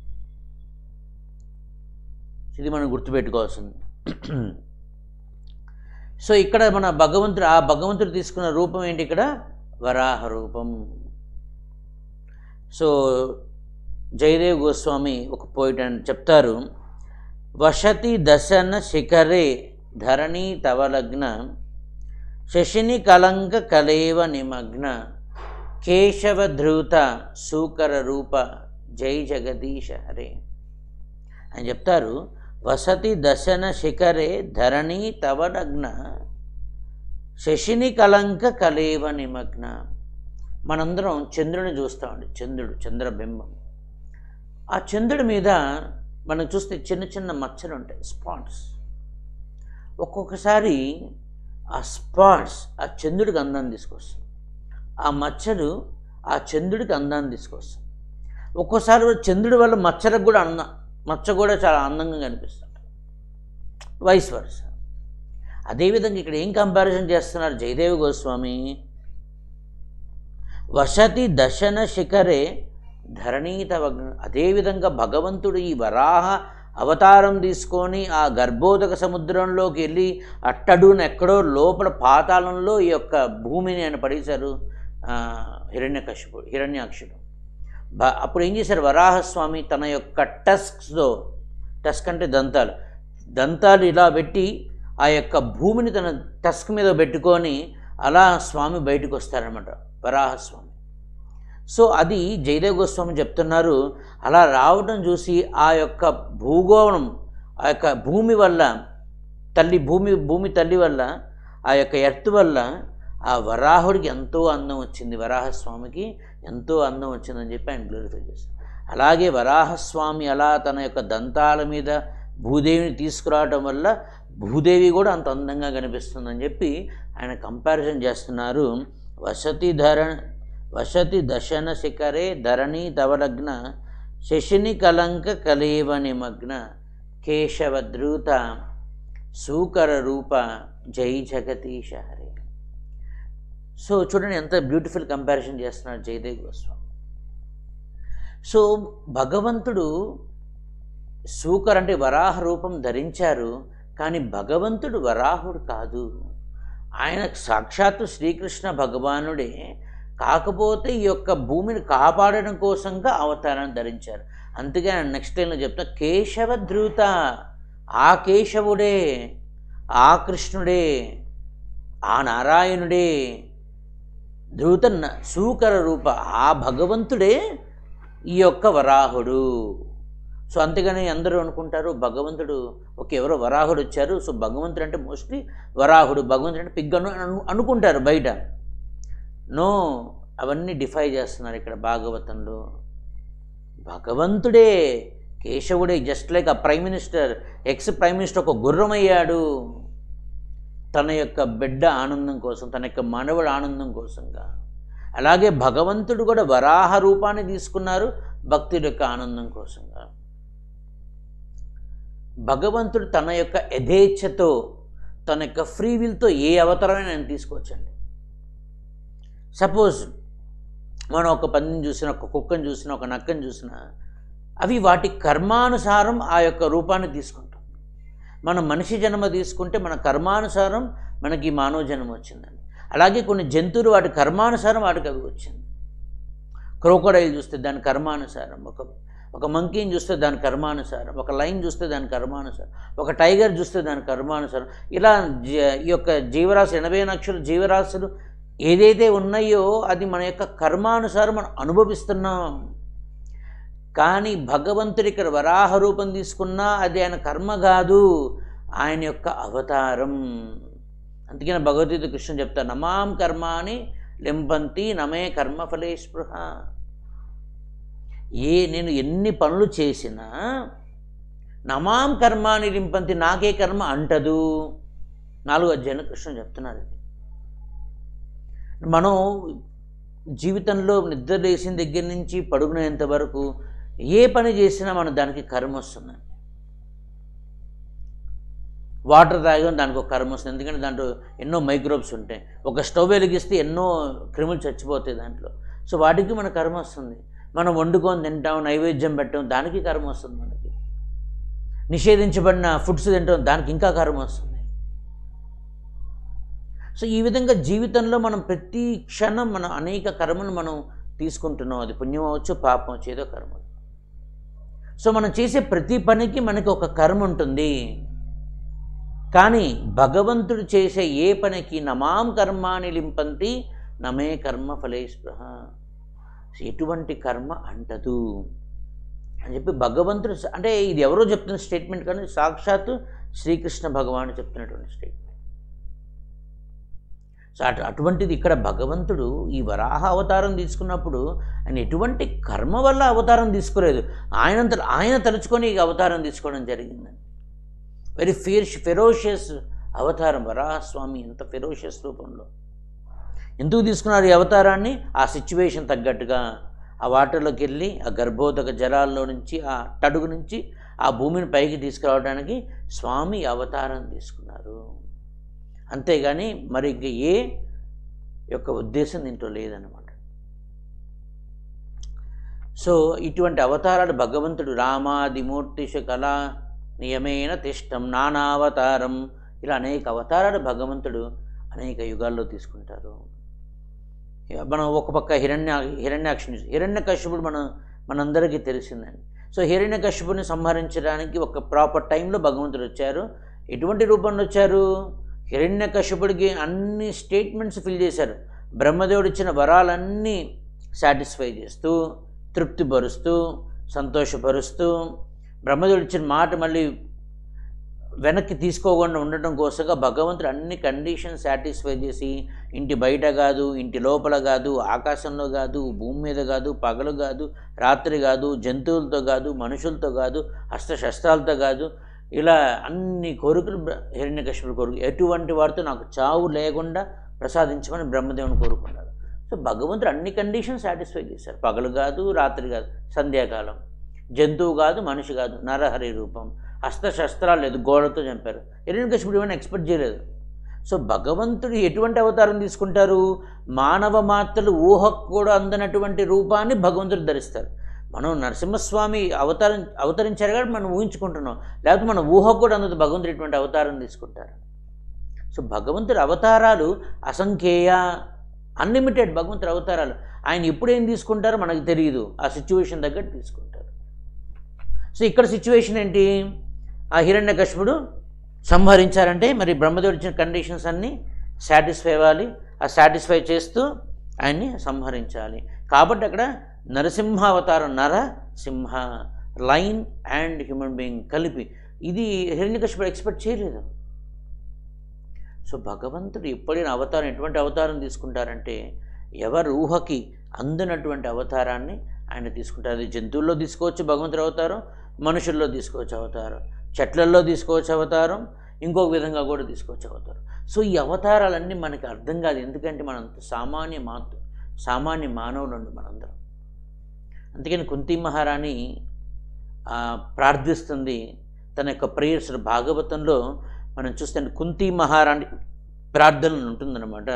ఇది మనం గుర్తుపెట్టుకోవాల్సింది సో ఇక్కడ మన భగవంతుడు ఆ భగవంతుడు తీసుకున్న రూపం ఏంటి ఇక్కడ వరాహ రూపం సో జయదేవ్ గోస్వామి ఒక పోయిట్ అని చెప్తారు వసతి దశన శిఖరే ధరణి తవలగ్న శశిని కలంక కలేవ నిమగ్న కేశవధృత సూకర రూప జై జగదీశ హరే అని చెప్తారు వసతి దశన శిఖరే ధరణి తవలగ్న శశిని కలంక కలేవ నిమగ్న మనందరం చంద్రుని చూస్తామండి చంద్రుడు చంద్రబింబం ఆ చంద్రుడి మీద మనం చూస్తే చిన్న చిన్న మచ్చలు ఉంటాయి స్పాట్స్ ఒక్కొక్కసారి ఆ స్పాట్స్ ఆ చంద్రుడికి అందాన్ని తీసుకొస్తుంది ఆ మచ్చలు ఆ చంద్రుడికి అందాన్ని తీసుకొస్తుంది ఒక్కోసారి చంద్రుడి వల్ల మచ్చలకు కూడా అందం మచ్చ కూడా చాలా అందంగా కనిపిస్తుంది వైస్ వర్స అదేవిధంగా ఇక్కడ ఏం కంపారిజన్ చేస్తున్నారు జయదేవ గోస్వామి వసతి దశన శిఖరే ధరణీతవ అదేవిధంగా భగవంతుడు ఈ వరాహ అవతారం తీసుకొని ఆ గర్భోదక సముద్రంలోకి వెళ్ళి అట్టడున ఎక్కడో లోపల పాతాళంలో ఈ యొక్క భూమిని ఆయన పడేశారు హిరణ్యకశిపుడు హిరణ్యాక్షుడు బ అప్పుడు ఏం చేశారు వరాహస్వామి తన యొక్క టస్క్స్తో టస్క్ అంటే దంతాలు దంతాలు ఇలా పెట్టి ఆ యొక్క భూమిని తన టస్క్ మీద పెట్టుకొని అలా స్వామి బయటకు వస్తారనమాట వరాహస్వామి సో అది జయదేవ్ గోస్వామి చెప్తున్నారు అలా రావడం చూసి ఆ యొక్క భూగోళం ఆ యొక్క భూమి వల్ల తల్లి భూమి భూమి తల్లి వల్ల ఆ యొక్క ఎర్త్ వల్ల ఆ వరాహుడికి ఎంతో అందం వచ్చింది వరాహస్వామికి ఎంతో అందం వచ్చిందని చెప్పి ఆయన గ్లోరిఫై చేస్తారు అలాగే వరాహస్వామి అలా తన యొక్క దంతాల మీద భూదేవిని తీసుకురావటం వల్ల భూదేవి కూడా అంత అందంగా కనిపిస్తుందని చెప్పి ఆయన కంపారిజన్ చేస్తున్నారు వసతి ధర వసతి దశన శిఖరే ధరణి తవలగ్న శశిని కలంక కలేవ నిమగ్న కేశవద్రూత సూకర రూప జై జగదీశ హరే సో చూడండి ఎంత బ్యూటిఫుల్ కంపారిజన్ చేస్తున్నారు జయదేవ్ గోస్వామి సో భగవంతుడు సూకర్ అంటే వరాహ రూపం ధరించారు కానీ భగవంతుడు వరాహుడు కాదు ఆయన సాక్షాత్తు శ్రీకృష్ణ భగవానుడే కాకపోతే ఈ యొక్క భూమిని కాపాడడం కోసంగా అవతారాన్ని ధరించారు అందుకే ఆయన నెక్స్ట్ టైంలో చెప్తా కేశవధృత ఆ కేశవుడే ఆ కృష్ణుడే ఆ నారాయణుడే ధృత న- సూకర రూప ఆ భగవంతుడే ఈ యొక్క వరాహుడు సో అంతేగాని అందరూ అనుకుంటారు భగవంతుడు ఒక ఎవరో వరాహుడు వచ్చారు సో భగవంతుడు అంటే మోస్ట్లీ వరాహుడు భగవంతుడు అంటే పిగ్గను అని అను అనుకుంటారు బయట నో అవన్నీ డిఫై చేస్తున్నారు ఇక్కడ భాగవతంలో భగవంతుడే కేశవుడే జస్ట్ లైక్ ఆ prime minister ex prime minister ఒక గుర్రం అయ్యాడు తన యొక్క బిడ్డ ఆనందం కోసం తన యొక్క మానవుడు ఆనందం కోసంగా అలాగే భగవంతుడు కూడా వరాహ రూపాన్ని తీసుకున్నారు భక్తుడి యొక్క ఆనందం కోసంగా భగవంతుడు తన యొక్క యథేచ్ఛతో తన యొక్క ఫ్రీ విల్తో ఏ అవతారమైనా నేను తీసుకోవచ్చండి సపోజ్ మనం ఒక పందిని చూసినా ఒక కుక్కను చూసినా ఒక నక్కను చూసినా అవి వాటి కర్మానుసారం ఆ యొక్క రూపాన్ని తీసుకుంటాం మనం మనిషి జన్మ తీసుకుంటే మన కర్మానుసారం మనకి మానవ జన్మ వచ్చిందండి అలాగే కొన్ని జంతువులు వాటి కర్మానుసారం వాటికి అవి వచ్చింది క్రోకోడైల్ చూస్తే దాని కర్మానుసారం ఒక ఒక మంకీని చూస్తే దాని కర్మానుసారం ఒక లైన్ చూస్తే దాని కర్మానుసారం ఒక టైగర్ చూస్తే దాని కర్మానుసారం ఇలా జ- ఈ యొక్క జీవరాశి ఎనభై లక్షల జీవరాశులు ఏదైతే ఉన్నాయో అది మన యొక్క కర్మానుసారం మనం అనుభవిస్తున్నాం కానీ భగవంతుడు ఇక్కడ వరాహ రూపం తీసుకున్నా అది ఆయన కర్మ కాదు ఆయన యొక్క అవతారం అందుకని భగవద్గీత కృష్ణ చెప్తా నమాం కర్మాని లింపంతి నమే కర్మఫలే స్పృహ ఏ నేను ఎన్ని పనులు చేసినా నమాం కర్మాని లింపంతి నాకే కర్మ అంటదు నాలుగు అధ్యాయులు కృష్ణ చెప్తున్నారు ఇది మనం జీవితంలో నిద్ర లేచిన దగ్గర నుంచి పడుకునేంత వరకు ఏ పని చేసినా మన దానికి కర్మ వస్తుంది వాటర్ తాగాం దానికి ఒక కర్మ వస్తుంది ఎందుకంటే దాంట్లో ఎన్నో మైక్రోబ్స్ ఉంటాయి ఒక స్టవ్ వెలిగిస్తే ఎన్నో క్రిములు చచ్చిపోతాయి దాంట్లో సో వాటికి మన కర్మ వస్తుంది మనం వండుకొని తింటాం నైవేద్యం పెట్టాం దానికి కర్మ వస్తుంది మనకి నిషేధించబడిన ఫుడ్స్ తింటాం దానికి ఇంకా కర్మ వస్తుంది సో ఈ విధంగా జీవితంలో మనం ప్రతి క్షణం మనం అనేక కర్మలు మనం తీసుకుంటున్నాం అది పుణ్యం అవ్వచ్చు పాపం అవ్వచ్చు ఏదో కర్మ సో మనం చేసే ప్రతి పనికి మనకి ఒక కర్మ ఉంటుంది కానీ భగవంతుడు చేసే ఏ పనికి నమాం కర్మాని లింపంతి నమే కర్మ ఫలే స్పృహ ఎటువంటి కర్మ అంటదు అని చెప్పి భగవంతుడు స- అంటే ఇది ఎవరో చెప్తున్న స్టేట్మెంట్ కానీ సాక్షాత్తు శ్రీకృష్ణ భగవాను చెప్తున్నటువంటి స్టేట్మెంట్ సో అటు అటువంటిది ఇక్కడ భగవంతుడు ఈ వరాహ అవతారం తీసుకున్నప్పుడు ఆయన ఎటువంటి కర్మ వల్ల అవతారం తీసుకోలేదు ఆయనంత ఆయన తలుచుకొని ఈ అవతారం తీసుకోవడం జరిగిందండి వెరీ ఫియర్ ఫెరోషియస్ అవతారం వరాహస్వామి ఎంత ఫెరోషియస్ రూపంలో ఎందుకు తీసుకున్నారు ఈ అవతారాన్ని ఆ సిచ్యువేషన్ తగ్గట్టుగా ఆ వాటర్లోకి వెళ్ళి ఆ గర్భోదక జలాల్లో నుంచి ఆ టడుగు నుంచి ఆ భూమిని పైకి తీసుకురావడానికి స్వామి ఈ అవతారం తీసుకున్నారు అంతేగాని మరి ఇంక ఏ యొక్క ఉద్దేశం దీంట్లో లేదన్నమాట సో ఇటువంటి అవతారాలు భగవంతుడు రామాదిమూర్తిష కళా నియమేన తిష్టం నానావతారం ఇలా అనేక అవతారాలు భగవంతుడు అనేక యుగాల్లో తీసుకుంటారు ఇక మనం ఒక పక్క హిరణ్య హిరణ్యాక్షుని హిరణ్య కశ్యపుడు మనం మనందరికీ తెలిసిందండి సో హిరణ్య కశ్యపుని సంహరించడానికి ఒక ప్రాపర్ టైంలో భగవంతుడు వచ్చారు ఎటువంటి రూపంలో వచ్చారు హిరణ్య కశ్యపుడికి అన్ని స్టేట్మెంట్స్ ఫిల్ చేశారు బ్రహ్మదేవుడు ఇచ్చిన వరాలన్నీ సాటిస్ఫై చేస్తూ తృప్తిపరుస్తూ సంతోషపరుస్తూ బ్రహ్మదేవుడు ఇచ్చిన మాట మళ్ళీ వెనక్కి తీసుకోకుండా ఉండటం కోసంగా భగవంతుడు అన్ని కండిషన్స్ సాటిస్ఫై చేసి ఇంటి బయట కాదు ఇంటి లోపల కాదు ఆకాశంలో కాదు భూమి మీద కాదు పగలు కాదు రాత్రి కాదు జంతువులతో కాదు మనుషులతో కాదు అస్త్రశస్త్రాలతో కాదు ఇలా అన్ని కోరికలు బ్ర- హిరణ్యకశ్యపుడు కోరిక ఎటువంటి వారితో నాకు చావు లేకుండా ప్రసాదించమని బ్రహ్మదేవుని కోరుకున్నాడు సో భగవంతుడు అన్ని కండిషన్స్ సాటిస్ఫై చేశారు పగలు కాదు రాత్రి కాదు సంధ్యాకాలం జంతువు కాదు మనిషి కాదు నరహరి రూపం అస్త్రశస్త్రాలు లేదు గోడతో చంపారు హిరణ్యకశ్యపుడు ఏమైనా ఎక్స్పెక్ట్ చేయలేదు సో భగవంతుడు ఎటువంటి అవతారం తీసుకుంటారు మానవ మాత్రలు ఊహకు కూడా అందనటువంటి రూపాన్ని భగవంతుడు ధరిస్తారు మనం నరసింహస్వామి అవతారం అవతరించారు కాబట్టి మనం ఊహించుకుంటున్నాం లేకపోతే మన ఊహకు కూడా అందదు భగవంతుడు ఇటువంటి అవతారం తీసుకుంటారు సో భగవంతుడి అవతారాలు అసంఖ్యేయ అన్లిమిటెడ్ భగవంతుడి అవతారాలు ఆయన ఎప్పుడు ఏం తీసుకుంటారో మనకు తెలియదు ఆ సిచ్యువేషన్ తగ్గట్టు తీసుకుంటారు సో ఇక్కడ సిచ్యువేషన్ ఏంటి ఆ హిరణ్యకశిపుడు సంహరించారంటే మరి బ్రహ్మదేవుడు ఇచ్చిన కండిషన్స్ అన్నీ సాటిస్ఫై అవ్వాలి ఆ సాటిస్ఫై చేస్తూ ఆయన్ని సంహరించాలి కాబట్టి అక్కడ నరసింహ అవతారం నర సింహ లైన్ అండ్ హ్యూమన్ బీయింగ్ కలిపి ఇది హిరణ్యకశిపుడు ఎక్స్పెక్ట్ చేయలేదు సో భగవంతుడు ఎప్పుడైనా అవతారం ఎటువంటి అవతారం తీసుకుంటారంటే ఎవరు ఊహకి అందనటువంటి అవతారాన్ని ఆయన తీసుకుంటారు అది జంతువుల్లో తీసుకోవచ్చు భగవంతుడు అవతారం మనుషుల్లో తీసుకోవచ్చు అవతారం చెట్లల్లో తీసుకోవచ్చు అవతారం ఇంకొక విధంగా కూడా తీసుకోవచ్చు అవతారం సో ఈ అవతారాలన్నీ మనకి అర్థం కాదు ఎందుకంటే మనం సామాన్య మాతృ సామాన్య మానవులండి మనందరం అందుకని కుంతి మహారాణి ఆ, ప్రార్థిస్తుంది తన యొక్క ప్రేయర్స్ భాగవతంలో మనం చూస్తే కుంతి మహారాణి ప్రార్థనలు ఉంటుందన్నమాట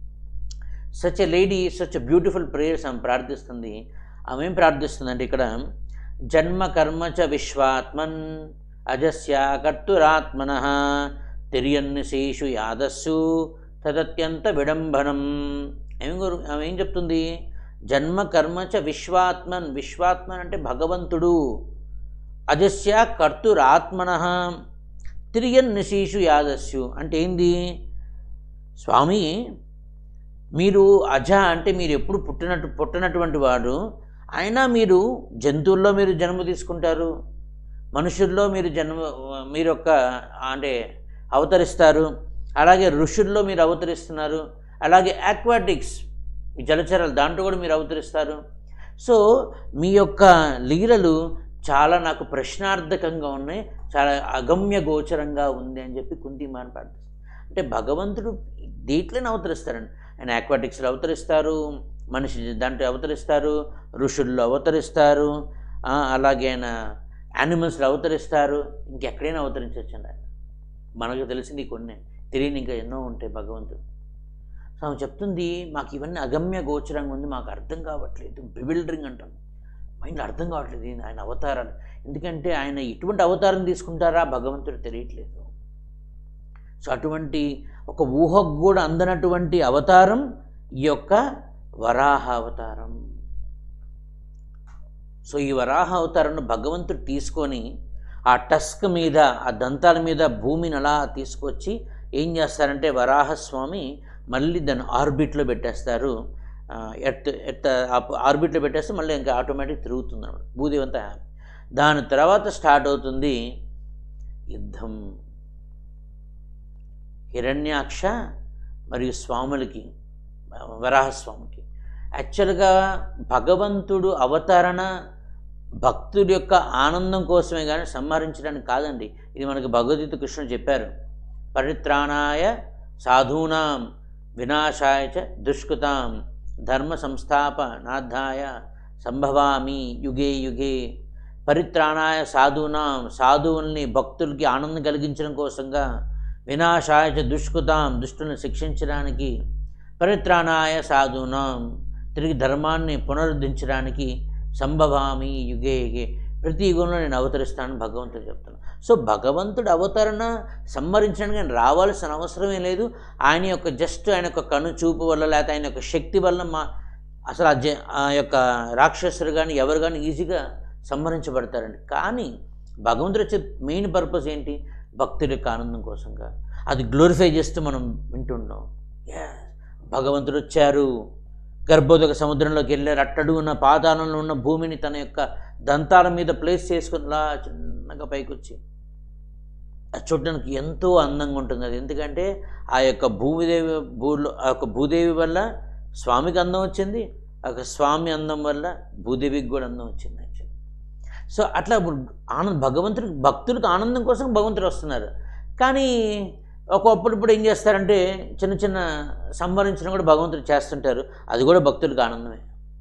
such a lady such a beautiful prayers ఆమె ప్రార్థిస్తుంది ఆమె ఏం ప్రార్థిస్తుందంటే ఇక్కడ జన్మ కర్మ చ విశ్వాత్మన్ అజస్య కర్తురాత్మన తిరియన్నిశేషు యాదస్సు తదత్యంత విడంబనం ఏం కోరు ఆమె ఏం చెప్తుంది జన్మ కర్మ చ విశ్వాత్మన్ విశ్వాత్మన్ అంటే భగవంతుడు అజస్య కర్తురాత్మన తిరియన్నిశేషు యాదస్సు అంటే ఏంది స్వామి మీరు అజ అంటే మీరు ఎప్పుడు పుట్టినట్టు పుట్టినటువంటి వాడు అయినా మీరు జంతువుల్లో మీరు జన్మ తీసుకుంటారు మనుషుల్లో మీరు జన్మ మీరు యొక్క అంటే అవతరిస్తారు అలాగే ఋషుల్లో మీరు అవతరిస్తున్నారు అలాగే ఆక్వాటిక్స్ ఈ జలచరాలు దాంట్లో కూడా మీరు అవతరిస్తారు సో మీ యొక్క లీలలు చాలా నాకు ప్రశ్నార్థకంగా ఉన్నాయి చాలా అగమ్య గోచరంగా ఉంది అని చెప్పి కుంతిమాన్ ప్రార్థిస్తారు అంటే భగవంతుడు దేంట్లోనే అవతరిస్తారండి ఆయన ఆక్వాటిక్స్లో అవతరిస్తారు మనిషి దాంట్లో అవతరిస్తారు ఋషుల్లో అవతరిస్తారు ఆ, అలాగే ఆయన యానిమల్స్లో అవతరిస్తారు ఇంకెక్కడైనా అవతరించవచ్చండి ఆయన మనకు తెలిసింది కొన్ని తెలియని ఇంకా ఎన్నో ఉంటాయి భగవంతుడు సో ఆమె చెప్తుంది మాకు ఇవన్నీ అగమ్య గోచరంగా ఉంది మాకు అర్థం కావట్లేదు బివిల్డరింగ్ అంటాం మైండ్ అర్థం కావట్లేదు ఇది ఆయన అవతారాలు ఎందుకంటే ఆయన ఎటువంటి అవతారం తీసుకుంటారా భగవంతుడు తెలియట్లేదు సో అటువంటి ఒక ఊహకు కూడా అందనటువంటి అవతారం ఈ యొక్క వరాహ అవతారం సో ఈ వరాహ అవతారాన్ని భగవంతుడు తీసుకొని ఆ టస్క్ మీద ఆ దంతాల మీద భూమిని అలా తీసుకొచ్చి ఏం చేస్తారంటే వరాహస్వామి మళ్ళీ దాన్ని ఆర్బిట్లో పెట్టేస్తారు ఆ, ఎర్త్ ఎర్త్ ఆర్బిట్లో పెట్టేస్తే మళ్ళీ ఇంకా ఆటోమేటిక్ తిరుగుతుంది అనమాట భూదేవి అంతా హ్యాపీ దాని తర్వాత స్టార్ట్ అవుతుంది యుద్ధం హిరణ్యాక్ష మరియు స్వాములకి వరాహస్వామికి యాక్చువల్గా భగవంతుడు అవతరణ భక్తుడి యొక్క ఆనందం కోసమే కానీ సంహరించడానికి కాదండి ఇది మనకి భగవద్గీత కృష్ణుడు చెప్పారు పరిత్రాణాయ సాధూనాం వినాశాయ చ దుష్కృతాం ధర్మ సంస్థాపనార్థాయ సంభవామి యుగే యుగే పరిత్రాణాయ సాధూనాం సాధువుల్ని భక్తులకి ఆనందం కలిగించడం కోసంగా వినాశాయ చ దుష్కృతాం దుష్టులను శిక్షించడానికి పరిత్రాణాయ సాధూనాం తిరిగి ధర్మాన్ని పునరుద్ధరించడానికి సంభవామి యుగే యుగే ప్రతి యుగంలో నేను అవతరిస్తానని భగవంతుడు చెప్తున్నాను సో భగవంతుడు అవతరణ సంహరించడానికి ఆయన రావాల్సిన అవసరమే లేదు ఆయన యొక్క జస్ట్ ఆయన యొక్క కను చూపు వల్ల లేకపోతే ఆయన యొక్క శక్తి వల్ల మా అసలు ఆ జ ఆ యొక్క రాక్షసులు కానీ ఎవరు కానీ ఈజీగా సంహరించబడతారండి కానీ భగవంతుడు వచ్చే మెయిన్ పర్పస్ ఏంటి భక్తుల యొక్క ఆనందం కోసంగా అది గ్లోరిఫై చేస్తూ మనం వింటున్నాం Yes, భగవంతుడు వచ్చారు గర్భోదక సముద్రంలోకి వెళ్ళారు అట్టడు ఉన్న పాతాళంలో ఉన్న భూమిని తన యొక్క దంతాల మీద ప్లేస్ చేసుకుని అలా చిన్నగా పైకి వచ్చి అది చూడడానికి ఎంతో అందంగా ఉంటుంది అది ఎందుకంటే ఆ యొక్క భూమిదేవి భూలో ఆ యొక్క భూదేవి వల్ల స్వామికి అందం వచ్చింది ఆ యొక్క స్వామి అందం వల్ల భూదేవికి కూడా అందం వచ్చింది యాక్చువల్లీ సో అట్లా ఇప్పుడు ఆనంద భగవంతుడికి భక్తులకు ఆనందం కోసం భగవంతుడు వస్తున్నారు కానీ ఒకప్పుడు ఇప్పుడు ఏం చేస్తారంటే చిన్న చిన్న సంహరించడం కూడా భగవంతుడు చేస్తుంటారు అది కూడా భక్తులకు ఆనందమే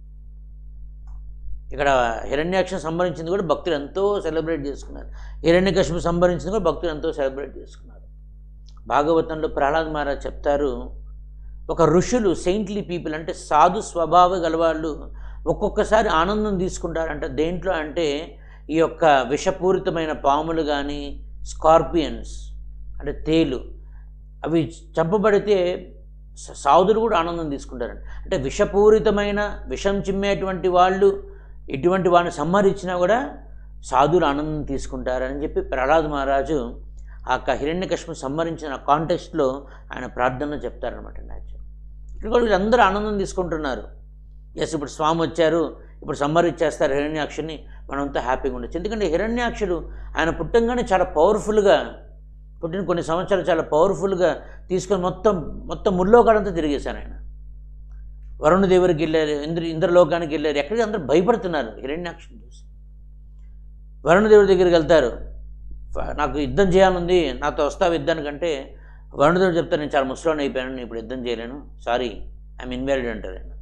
ఇక్కడ హిరణ్యాక్షం సంభరించింది కూడా భక్తులు ఎంతో సెలబ్రేట్ చేసుకున్నారు హిరణ్యకశ్యపు సంభరించింది కూడా భక్తులు ఎంతో సెలబ్రేట్ చేసుకున్నారు భాగవతంలో ప్రహ్లాద్ మహారాజ్ చెప్తారు ఒక ఋషులు సెయింట్లీ పీపుల్ అంటే సాధు స్వభావ గలవాళ్ళు ఒక్కొక్కసారి ఆనందం తీసుకుంటారంట దేంట్లో అంటే ఈ యొక్క విషపూరితమైన పాములు కానీ స్కార్పియన్స్ అంటే తేలు అవి చంపబడితే స- సాధులు కూడా ఆనందం తీసుకుంటారంట అంటే విషపూరితమైన విషం చిమ్మేటువంటి వాళ్ళు ఎటువంటి వాడిని సంహరించినా కూడా సాధువులు ఆనందం తీసుకుంటారని చెప్పి ప్రహ్లాద్ మహారాజు ఆ యొక్క హిరణ్యకశ్యపు సంహరించిన కాంటెక్స్ట్లో ఆయన ప్రార్థనలో చెప్తారనమాట న్యాచురల్ ఇక్కడ కూడా వీళ్ళందరూ ఆనందం తీసుకుంటున్నారు ఎస్ ఇప్పుడు స్వామి వచ్చారు ఇప్పుడు సంహరించేస్తారు హిరణ్యాక్షుని మనంతా హ్యాపీగా ఉండొచ్చు ఎందుకంటే హిరణ్యాక్షుడు ఆయన పుట్టంగానే చాలా పవర్ఫుల్గా పుట్టిన కొన్ని సంవత్సరాలు చాలా పవర్ఫుల్గా తీసుకొని మొత్తం మొత్తం ముల్లోకాడంతా తిరిగేశారు ఆయన వరుణ దేవుడికి వెళ్ళారు ఇంద్ర ఇంద్రలోకానికి వెళ్ళారు ఎక్కడికి అందరూ భయపడుతున్నారు హిరణ్యాక్షుని చూసి వరుణదేవుడి దగ్గరికి వెళ్తారు ఫ- నాకు యుద్ధం చేయాలనుంది నాతో వస్తావు యుద్ధానికంటే వరుణదేవుడు చెప్తారు నేను చాలా ముసలాన్ని అయిపోయాను నేను ఇప్పుడు యుద్ధం చేయలేను సారీ ఐఎమ్ ఇన్వాలిడ్ అంటారు ఆయన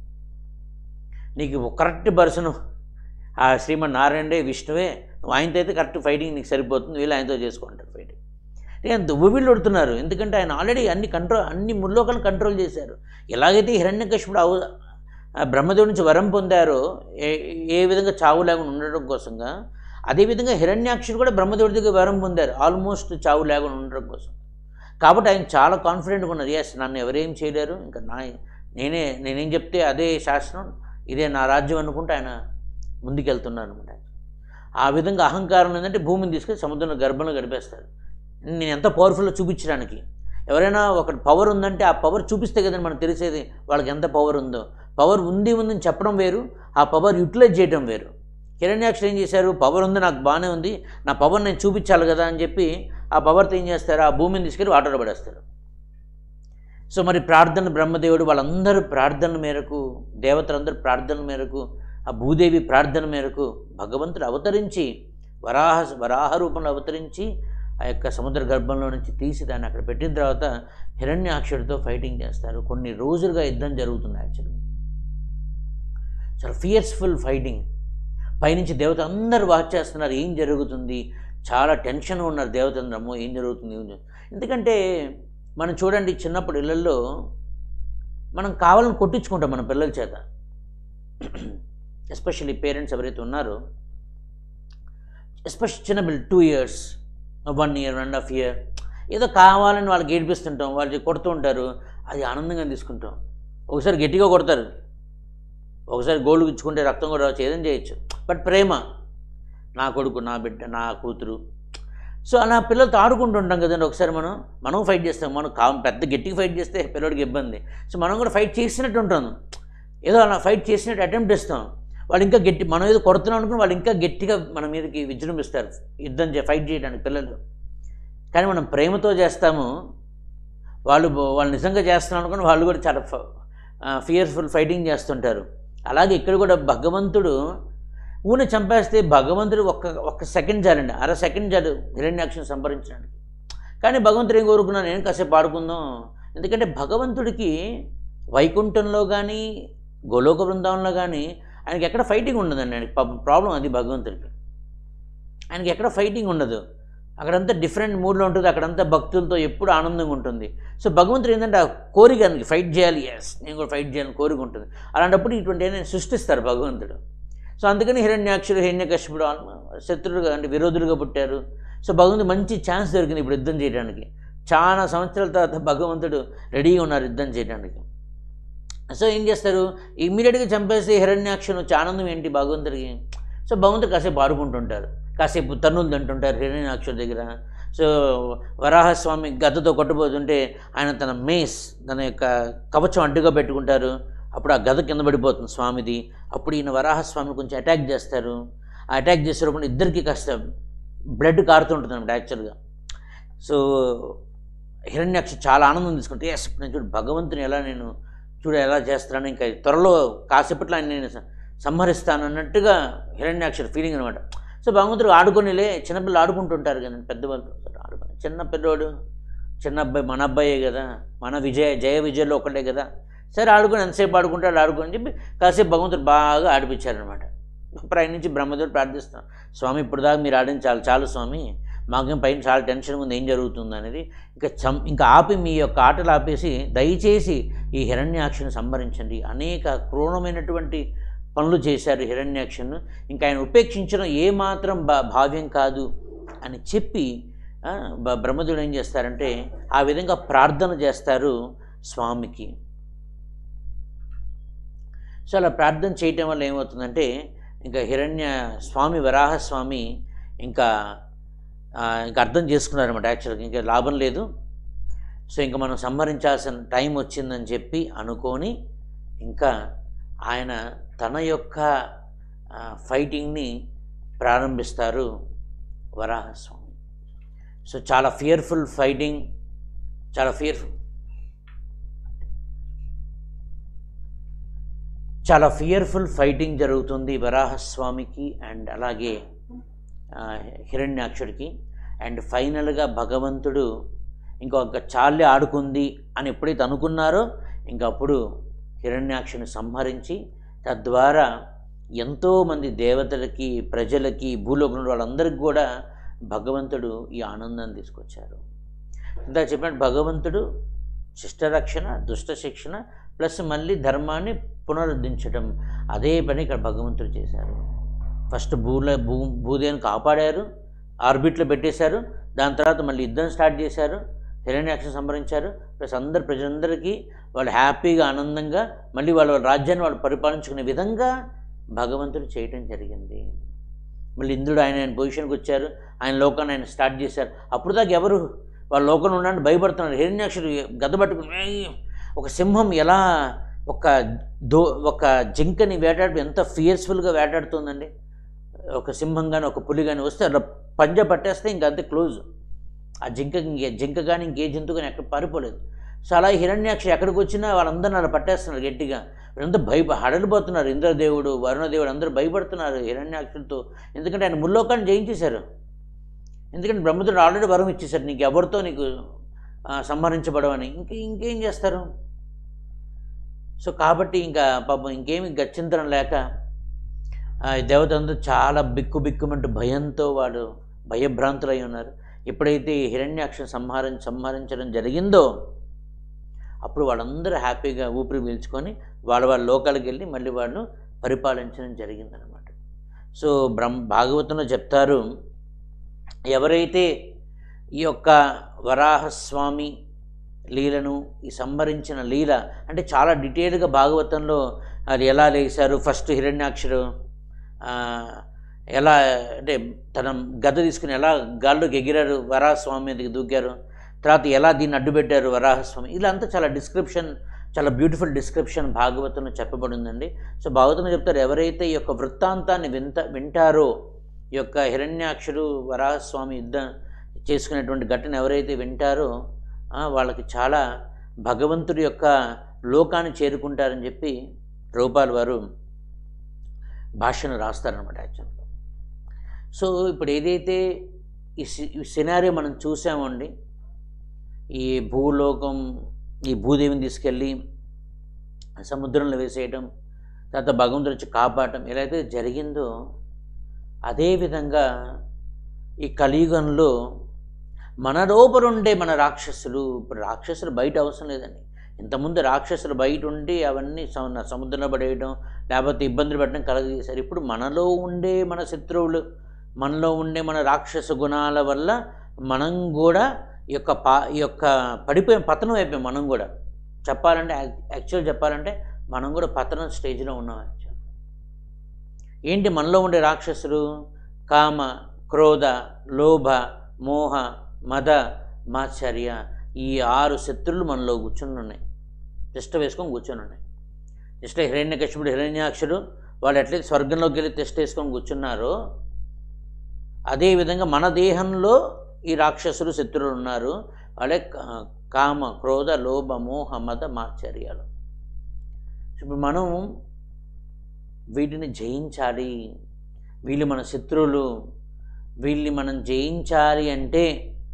నీకు కరెక్ట్ పర్సన్ ఆ శ్రీమన్ నారాయణే విష్ణువే నువ్వు ఆయనతో అయితే కరెక్ట్ ఫైటింగ్ నీకు సరిపోతుంది వీళ్ళు ఆయనతో చేసుకుంటారు ఫైటింగ్ అంటే దువ్విళ్ళు కొడుతున్నారు ఎందుకంటే ఆయన ఆల్రెడీ అన్ని కంట్రోల్ అన్ని ముల్లోకాలను కంట్రోల్ చేశారు ఎలాగైతే హిరణ్యకశిపుడు అవు ఆ బ్రహ్మదేవుడి నుంచి వరం పొందారో ఏ ఏ విధంగా చావు లేకుండా ఉండడం కోసంగా అదేవిధంగా హిరణ్యాక్షుడు కూడా బ్రహ్మదేవుడి దగ్గర వరం పొందారు ఆల్మోస్ట్ చావు లేకుండా ఉండడం కోసం కాబట్టి ఆయన చాలా కాన్ఫిడెంట్గా ఉన్నారు ఎస్ నన్ను ఎవరేం చేయలేరు ఇంకా నా నేనే నేనేం చెప్తే అదే శాస్త్రం ఇదే నా రాజ్యం అనుకుంటే ఆయన ముందుకెళ్తున్నారు అనమాట ఆ విధంగా అహంకారం ఏంటంటే భూమిని తీసుకొని సముద్రంలో గర్భంలో గడిపేస్తారు నేను ఎంత పవర్ఫుల్లో చూపించడానికి ఎవరైనా ఒక పవర్ ఉందంటే ఆ పవర్ చూపిస్తే కదండి మనకు తెలిసేది వాళ్ళకి ఎంత పవర్ ఉందో పవర్ ఉంది ఉందని చెప్పడం వేరు ఆ పవర్ యూటిలైజ్ చేయడం వేరు హిరణ్యాక్షులు ఏం చేశారు పవర్ ఉంది నాకు బాగానే ఉంది నా పవర్ నేను చూపించాలి కదా అని చెప్పి ఆ పవర్తో ఏం చేస్తారు ఆ భూమిని తీసుకెళ్ళి వాటర్లో పడేస్తారు సో మరి ప్రార్థన బ్రహ్మదేవుడు వాళ్ళందరూ ప్రార్థన మేరకు దేవతలందరూ ప్రార్థన మేరకు ఆ భూదేవి ప్రార్థన మేరకు భగవంతుడు అవతరించి వరాహ వరాహ రూపంలో అవతరించి ఆ యొక్క సముద్ర గర్భంలో నుంచి తీసి దాన్ని అక్కడ పెట్టిన తర్వాత హిరణ్యాక్షుడితో ఫైటింగ్ చేస్తారు కొన్ని రోజులుగా యుద్ధం జరుగుతుంది యాక్చువల్గా చాలా ఫియర్స్ఫుల్ ఫైటింగ్ పైనుంచి దేవత అందరూ వాచ్ చేస్తున్నారు ఏం జరుగుతుంది చాలా టెన్షన్ ఉన్నారు దేవతందరము ఏం జరుగుతుంది ఏం జరుగుతుంది ఎందుకంటే మనం చూడండి చిన్నప్పుడు ఇళ్ళల్లో మనం కావాలని కొట్టించుకుంటాం మన పిల్లల చేత ఎస్పెషల్లీ పేరెంట్స్ ఎవరైతే ఉన్నారో ఎస్పెషల్ చిన్న పిల్లలు two years one year one and half year ఏదో కావాలని వాళ్ళకి ఏడిపిస్తుంటాం వాళ్ళు కొడుతూ ఉంటారు అది ఆనందంగా తీసుకుంటాం ఒకసారి గట్టిగా కొడతారు ఒకసారి గోల్డ్ ఇచ్చుకుంటే రక్తం కూడా రావచ్చు ఏదైనా చేయొచ్చు బట్ ప్రేమ నా కొడుకు నా బిడ్డ నా కూతురు సో అలా పిల్లలతో ఆడుకుంటూ ఉంటాం కదండి ఒకసారి మనం మనం ఫైట్ చేస్తాం మనం కా పెద్ద గట్టిగా ఫైట్ చేస్తే పిల్లడికి ఇబ్బంది సో మనం కూడా ఫైట్ చేసినట్టు ఉంటాం ఏదో అలా ఫైట్ చేసినట్టు అటెంప్ట్ ఇస్తాం వాళ్ళు ఇంకా గట్టి మనం ఏదో కొడుతున్నాం అనుకుని వాళ్ళు ఇంకా గట్టిగా మన మీదకి విజృంభిస్తారు యుద్ధం చే ఫైట్ చేయడానికి పిల్లలు కానీ మనం ప్రేమతో చేస్తాము వాళ్ళు వాళ్ళు నిజంగా చేస్తున్నాం అనుకుని వాళ్ళు కూడా చాలా ఫియర్ఫుల్ ఫైటింగ్ చేస్తుంటారు అలాగే ఇక్కడ కూడా భగవంతుడు ఊని చంపేస్తే భగవంతుడు ఒక్క ఒక్క సెకండ్ చాలండి అర సెకండ్ చాలు హిరణ్యాక్షని సంభరించడానికి కానీ భగవంతుడు ఏం కోరుకున్నాను నేను కాసేపు ఆడుకుందాం ఎందుకంటే భగవంతుడికి వైకుంఠంలో కానీ గోలోక బృందావనంలో కానీ ఆయనకి ఎక్కడ ఫైటింగ్ ఉండదండి ఆయనకి పాపం ప్రాబ్లం అది భగవంతుడికి ఆయనకి ఎక్కడ ఫైటింగ్ ఉండదు అక్కడంతా డిఫరెంట్ మూడ్లో ఉంటుంది అక్కడంతా భక్తులతో ఎప్పుడు ఆనందంగా ఉంటుంది సో భగవంతుడు ఏంటంటే ఆ కోరిక ఆయనకి ఫైట్ చేయాలి ఎస్ నేను కూడా ఫైట్ చేయాలని కోరిక ఉంటుంది అలాంటప్పుడు ఇటువంటి ఏదైనా సృష్టిస్తారు భగవంతుడు సో అందుకని హిరణ్యాక్షుడు హిరణ్యకశ్యపుడు శత్రువులుగా అంటే విరోధులుగా పుట్టారు సో భగవంతుడు మంచి ఛాన్స్ దొరికింది ఇప్పుడు యుద్ధం చేయడానికి చాలా సంవత్సరాల తర్వాత భగవంతుడు రెడీగా ఉన్నారు యుద్ధం చేయడానికి సో ఏం చేస్తారు ఇమ్మీడియట్గా చంపేసి హిరణ్యాక్షను వచ్చి ఆనందం ఏంటి భగవంతుడికి సో భగవంతుడు కాసేపు ఆడుకుంటుంటారు కాసేపు తన్నులు తింటుంటారు హిరణ్యాక్షుడి దగ్గర సో వరాహస్వామి గద్దతో కొట్టబోతుంటే ఆయన తన మేస్ తన యొక్క కవచం అడ్డుగా పెట్టుకుంటారు అప్పుడు ఆ గద కింద పడిపోతుంది స్వామిది అప్పుడు ఈయన వరాహస్వామిని కొంచెం అటాక్ చేస్తారు ఆ అటాక్ చేసేటప్పుడు ఇద్దరికి కాస్త బ్లడ్ కారుతుంటుంది అనమాట యాక్చువల్గా సో హిరణ్యాక్ష చాలా ఆనందం తీసుకుంటే ఎస్ నేను చూడు భగవంతుని ఎలా నేను చూడు ఎలా చేస్తాను ఇంకా త్వరలో కాసేపట్లో ఆయన నేను సంహరిస్తాను అన్నట్టుగా హిరణ్యాక్షర ఫీలింగ్ అనమాట సో భగవంతుడు ఆడుకొనిలే చిన్నపిల్లలు ఆడుకుంటుంటారు కదా పెద్దవాళ్ళు ఆడుకొని చిన్న పిల్లోడు చిన్న అబ్బాయి మన అబ్బాయే కదా మన విజయ జయ విజయలో ఒకటే కదా సరే ఆడుకొని ఎంతసేపు ఆడుకుంటాడు ఆడుకొని చెప్పి కాసేపు భగవంతుడు బాగా ఆడిపించారనమాట అప్పుడు ఆయన నుంచి బ్రహ్మదేవుడు ప్రార్థిస్తాం స్వామి ఇప్పుడు దాకా మీరు ఆడిన చాలు చాలు స్వామి మాకేం పైన చాలా టెన్షన్ ఉంది ఏం జరుగుతుంది అనేది ఇంకా చం ఇంకా ఆపి మీ యొక్క ఆటలు ఆపేసి దయచేసి ఈ హిరణ్యాక్షను సంహరించండి అనేక క్రూరమైనటువంటి పనులు చేశారు హిరణ్యాక్షను ఇంకా ఆయన ఉపేక్షించడం ఏమాత్రం భా భావ్యం కాదు అని చెప్పి ఆ, బ- బ్రహ్మదేవుడు ఏం చేస్తారంటే ఆ విధంగా ప్రార్థన చేస్తారు స్వామికి సో అలా ప్రార్థన చేయటం వల్ల ఏమవుతుందంటే ఇంకా హిరణ్య స్వామి వరాహస్వామి ఇంకా ఆ, ఇంకా అర్థం చేసుకున్నారన్నమాట యాక్చువల్గా ఇంకా లాభం లేదు సో ఇంకా మనం సంహరించాల్సిన టైం వచ్చిందని చెప్పి అనుకొని ఇంకా ఆయన తన యొక్క ఆ, ఫైటింగ్ని ప్రారంభిస్తారు వరాహస్వామి సో చాలా ఫియర్ఫుల్ ఫైటింగ్ చాలా ఫియర్ఫుల్ చాలా ఫియర్ఫుల్ ఫైటింగ్ జరుగుతుంది వరాహస్వామికి అండ్ అలాగే ఆ, హిరణ్యాక్షుడికి అండ్ ఫైనల్గా భగవంతుడు ఇంకొక చాలే ఆడుకుంది అని ఎప్పుడైతే అనుకున్నారో ఇంకప్పుడు హిరణ్యాక్షుని సంహరించి తద్వారా ఎంతోమంది దేవతలకి ప్రజలకి భూలోకంలో వాళ్ళందరికీ కూడా భగవంతుడు ఈ ఆనందాన్ని తీసుకొచ్చారు ఇందా చెప్పినట్టు భగవంతుడు శిష్టరక్షణ దుష్ట శిక్షణ ప్లస్ మళ్ళీ ధర్మాన్ని పునరుద్ధరించడం అదే పని ఇక్కడ భగవంతుడు చేశారు ఫస్ట్ భూలో భూ భూదేవిని కాపాడారు ఆర్బిట్లో పెట్టేశారు దాని తర్వాత మళ్ళీ యుద్ధం స్టార్ట్ చేశారు హిరణ్యాక్ష సంహరించారు ప్లస్ అందరు ప్రజలందరికీ వాళ్ళు హ్యాపీగా ఆనందంగా మళ్ళీ వాళ్ళ వాళ్ళ రాజ్యాన్ని వాళ్ళు పరిపాలించుకునే విధంగా భగవంతుడు చేయటం జరిగింది మళ్ళీ ఇంద్రుడు ఆయన ఆయన పొజిషన్కి వచ్చారు ఆయన లోకాన్ని ఆయన స్టార్ట్ చేశారు అప్పుడు దాకా ఎవరు వాళ్ళ లోకంలో ఉండండి భయపడుతున్నారు హిరణ్యాక్షుడు గద పట్టుకుని "ఏయ్!" ఒక సింహం ఎలా ఒక దో ఒక జింకని వేటాడు ఎంత ఫియర్స్ఫుల్గా వేటాడుతుందండి ఒక సింహం కానీ ఒక పులి కానీ వస్తే అలా పంజ పట్టేస్తే ఇంకా అంతే క్లోజ్ ఆ జింక ఇంకే జింక కానీ ఇంకే జంతువు కానీ ఎక్కడ పారిపోలేదు సో అలా హిరణ్యాక్ష ఎక్కడికి వచ్చినా వాళ్ళందరిని అలా పట్టేస్తున్నారు గట్టిగా వీళ్ళంతా భయ హడలిపోతున్నారు ఇంద్రదేవుడు వరుణదేవుడు అందరూ భయపడుతున్నారు హిరణ్యాక్షులతో ఎందుకంటే ఆయన ముల్లోకాన్ని జయించేశారు ఎందుకంటే బ్రహ్మదేవుడు ఆల్రెడీ వరం ఇచ్చేశారు నీకు ఎవరితో నీకు ఆ, సంహరించబడవని ఇంక ఇంకేం చేస్తారు సో కాబట్టి ఇంకా పాపం ఇంకేమి గచ్చింతరం లేక ఆ దేవతలందరూ చాలా బిక్కు బిక్కుమంటూ భయంతో వాడు భయభ్రాంతులై ఉన్నారు ఎప్పుడైతే ఈ హిరణ్యాక్ష సంహారం సంహరించడం జరిగిందో అప్పుడు వాళ్ళందరూ హ్యాపీగా ఊపిరి పీల్చుకొని వాళ్ళ వాళ్ళ లోకాలకు వెళ్ళి మళ్ళీ వాళ్ళు పరిపాలించడం జరిగిందనమాట సో బ్రహ్మ భాగవతంలో చెప్తారు ఎవరైతే ఈ యొక్క వరాహస్వామి లీలను ఈ సంభరించిన లీల అంటే చాలా డీటెయిల్గా భాగవతంలో అది ఎలా లేశారు ఫస్ట్ హిరణ్యాక్షరు ఆ, ఎలా అంటే తన గద తీసుకుని ఎలా గాల్లోకి ఎగిరారు వరాహస్వామి మీదకి దూకారు తర్వాత ఎలా దీన్ని అడ్డుపెట్టారు వరాహస్వామి ఇలా అంతా చాలా డిస్క్రిప్షన్ చాలా బ్యూటిఫుల్ డిస్క్రిప్షన్ భాగవతంలో చెప్పబడిందండి సో భాగవతంలో చెప్తారు ఎవరైతే ఈ యొక్క వృత్తాంతాన్ని వింత వింటారో ఈ యొక్క హిరణ్యాక్షుడు వరాహస్వామి యుద్ధం చేసుకునేటువంటి ఘటన ఎవరైతే వింటారో ఆ, వాళ్ళకి చాలా భగవంతుడి యొక్క లోకాన్ని చేరుకుంటారని చెప్పి రూపాల్ వారు భాషను రాస్తారనమాట యాక్చువల్గా సో ఇప్పుడు ఏదైతే ఈ సి- ఈ సినారీ మనం చూసామండి ఈ భూలోకం ఈ భూదేవిని తీసుకెళ్ళి సముద్రంలో వేసేయటం తర్వాత భగవంతుడు వచ్చి కాపాడటం ఎలా అయితే జరిగిందో అదేవిధంగా ఈ కలియుగంలో మన లోపల ఉండే మన రాక్షసులు ఇప్పుడు రాక్షసులు బయట అవసరం లేదండి ఇంతకుముందు రాక్షసులు బయట ఉండి అవన్నీ సమ- సముద్రంలో పడేయడం లేకపోతే ఇబ్బందులు పెట్టడం కలగజేశారు ఇప్పుడు మనలో ఉండే మన శత్రువులు మనలో ఉండే మన రాక్షస గుణాల వల్ల మనం కూడా ఈ యొక్క పా ఈ యొక్క పడిపోయాం పతనం అయిపోయాం మనం కూడా చెప్పాలంటే యాక్చువల్ చెప్పాలంటే మనం కూడా పతనం స్టేజ్లో ఉన్నాం యాక్చువల్ ఏంటి మనలో ఉండే రాక్షసులు కామ క్రోధ లోభ మోహ మద మాత్సర్య ఈ ఆరు శత్రువులు మనలో కూర్చుని ఉన్నాయి తిష్ట వేసుకొని కూర్చొని ఉన్నాయి తిష్ట హిరణ్యకశిపుడు హిరణ్యాక్షుడు వాళ్ళు ఎట్లయితే స్వర్గంలోకి వెళ్ళి తిష్ట వేసుకొని కూర్చున్నారో అదేవిధంగా మన దేహంలో ఈ రాక్షసులు శత్రువులు ఉన్నారు వాళ్ళే కా- కామ క్రోధ లోభ మోహ మద మాత్సర్యాలు ఇప్పుడు మనం వీటిని జయించాలి వీళ్ళు మన శత్రువులు వీళ్ళని మనం జయించాలి అంటే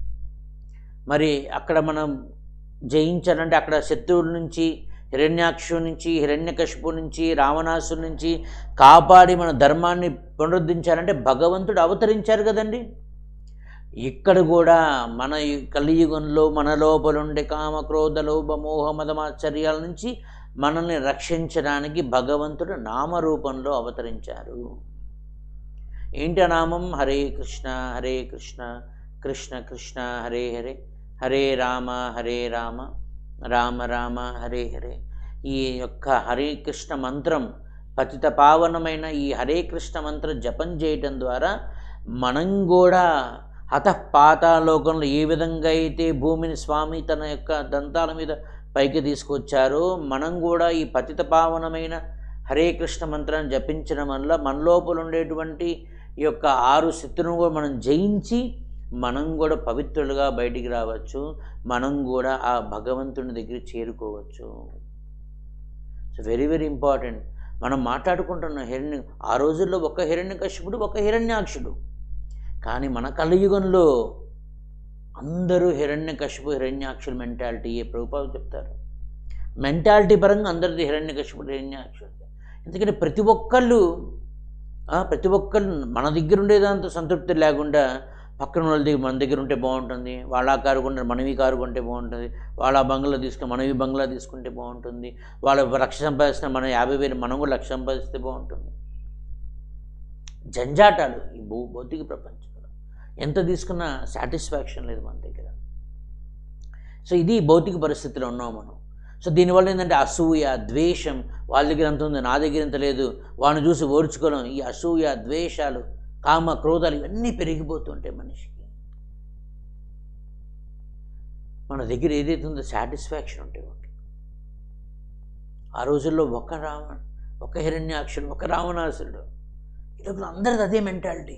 మరి అక్కడ మనం జయించాలంటే అక్కడ శత్రువుల నుంచి హిరణ్యాక్షు నుంచి హిరణ్యకశిపు నుంచి రావణాసు నుంచి కాపాడి మన ధర్మాన్ని పునరుద్ధరించాలంటే భగవంతుడు అవతరించారు కదండి ఇక్కడ కూడా మన ఈ కలియుగంలో మన లోపలుండే కామ క్రోధ లోభ మోహ మదమాశ్చర్యాల నుంచి మనల్ని రక్షించడానికి భగవంతుడు నామరూపంలో అవతరించారు ఏంటి ఆ నామం హరే కృష్ణ హరే కృష్ణ కృష్ణ కృష్ణ హరే హరే హరే రామ హరే రామ రామ రామ హరే హరే ఈ యొక్క హరే కృష్ణ మంత్రం పతిత పావనమైన ఈ హరే కృష్ణ మంత్రం జపం చేయటం ద్వారా మనం కూడా హతః పాతాలోకంలో ఏ విధంగా అయితే భూమిని స్వామి తన యొక్క దంతాల మీద పైకి తీసుకొచ్చారో మనం కూడా ఈ పతిత పావనమైన హరే కృష్ణ మంత్రాన్ని జపించడం వల్ల మన లోపల ఉండేటువంటి ఈ యొక్క ఆరు శత్రువును కూడా మనం జయించి మనం కూడా పవిత్రులుగా బయటికి రావచ్చు మనం కూడా ఆ భగవంతుని దగ్గర చేరుకోవచ్చు సో వెరీ వెరీ ఇంపార్టెంట్ మనం మాట్లాడుకుంటున్న హిరణ్య ఆ రోజుల్లో ఒక హిరణ్యకశిపుడు ఒక హిరణ్యాక్షుడు కానీ మన కలియుగంలో అందరూ హిరణ్యకశిపు హిరణ్యాక్షుడు మెంటాలిటీ ఏ ప్రభుపాలు చెప్తారు మెంటాలిటీ పరంగా అందరిది హిరణ్యకశిపుడు హిరణ్యాక్షుడు ఎందుకంటే ప్రతి ఒక్కళ్ళు ఆ, ప్రతి ఒక్కళ్ళు మన దగ్గర ఉండేదాంతో సంతృప్తి లేకుండా పక్కన వాళ్ళ దగ్గర మన దగ్గర ఉంటే బాగుంటుంది వాళ్ళ ఆ కారు కొంటే మనం ఈ కారు కొంటే బాగుంటుంది వాళ్ళ ఆ బంగ్లా తీసుకుని మనం ఈ బంగ్లా తీసుకుంటే బాగుంటుంది వాళ్ళ లక్ష సంపాదిస్తే మనం యాభై వేలు మనం కూడా లక్ష సంపాదిస్తే బాగుంటుంది జంజాటాలు ఈ భూ భౌతిక ప్రపంచంలో ఎంత తీసుకున్నా సాటిస్ఫాక్షన్ లేదు మన దగ్గర సో ఇది భౌతిక పరిస్థితిలో ఉన్నాం మనం సో దీనివల్ల ఏంటంటే అసూయ ద్వేషం వాళ్ళ దగ్గర ఎంత ఉంది నా దగ్గర ఎంత లేదు వాళ్ళని చూసి ఓర్చుకోవడం ఈ అసూయ ద్వేషాలు కామ క్రోధాలు ఇవన్నీ పెరిగిపోతుంటాయి మనిషికి మన దగ్గర ఏదైతే ఉందో సాటిస్ఫాక్షన్ ఉంటే ఓకే ఆ రోజుల్లో ఒక రావణ ఒక హిరణ్యాక్షుడు ఒక రావణాసురుడు ఈరోజు అందరిది అదే మెంటాలిటీ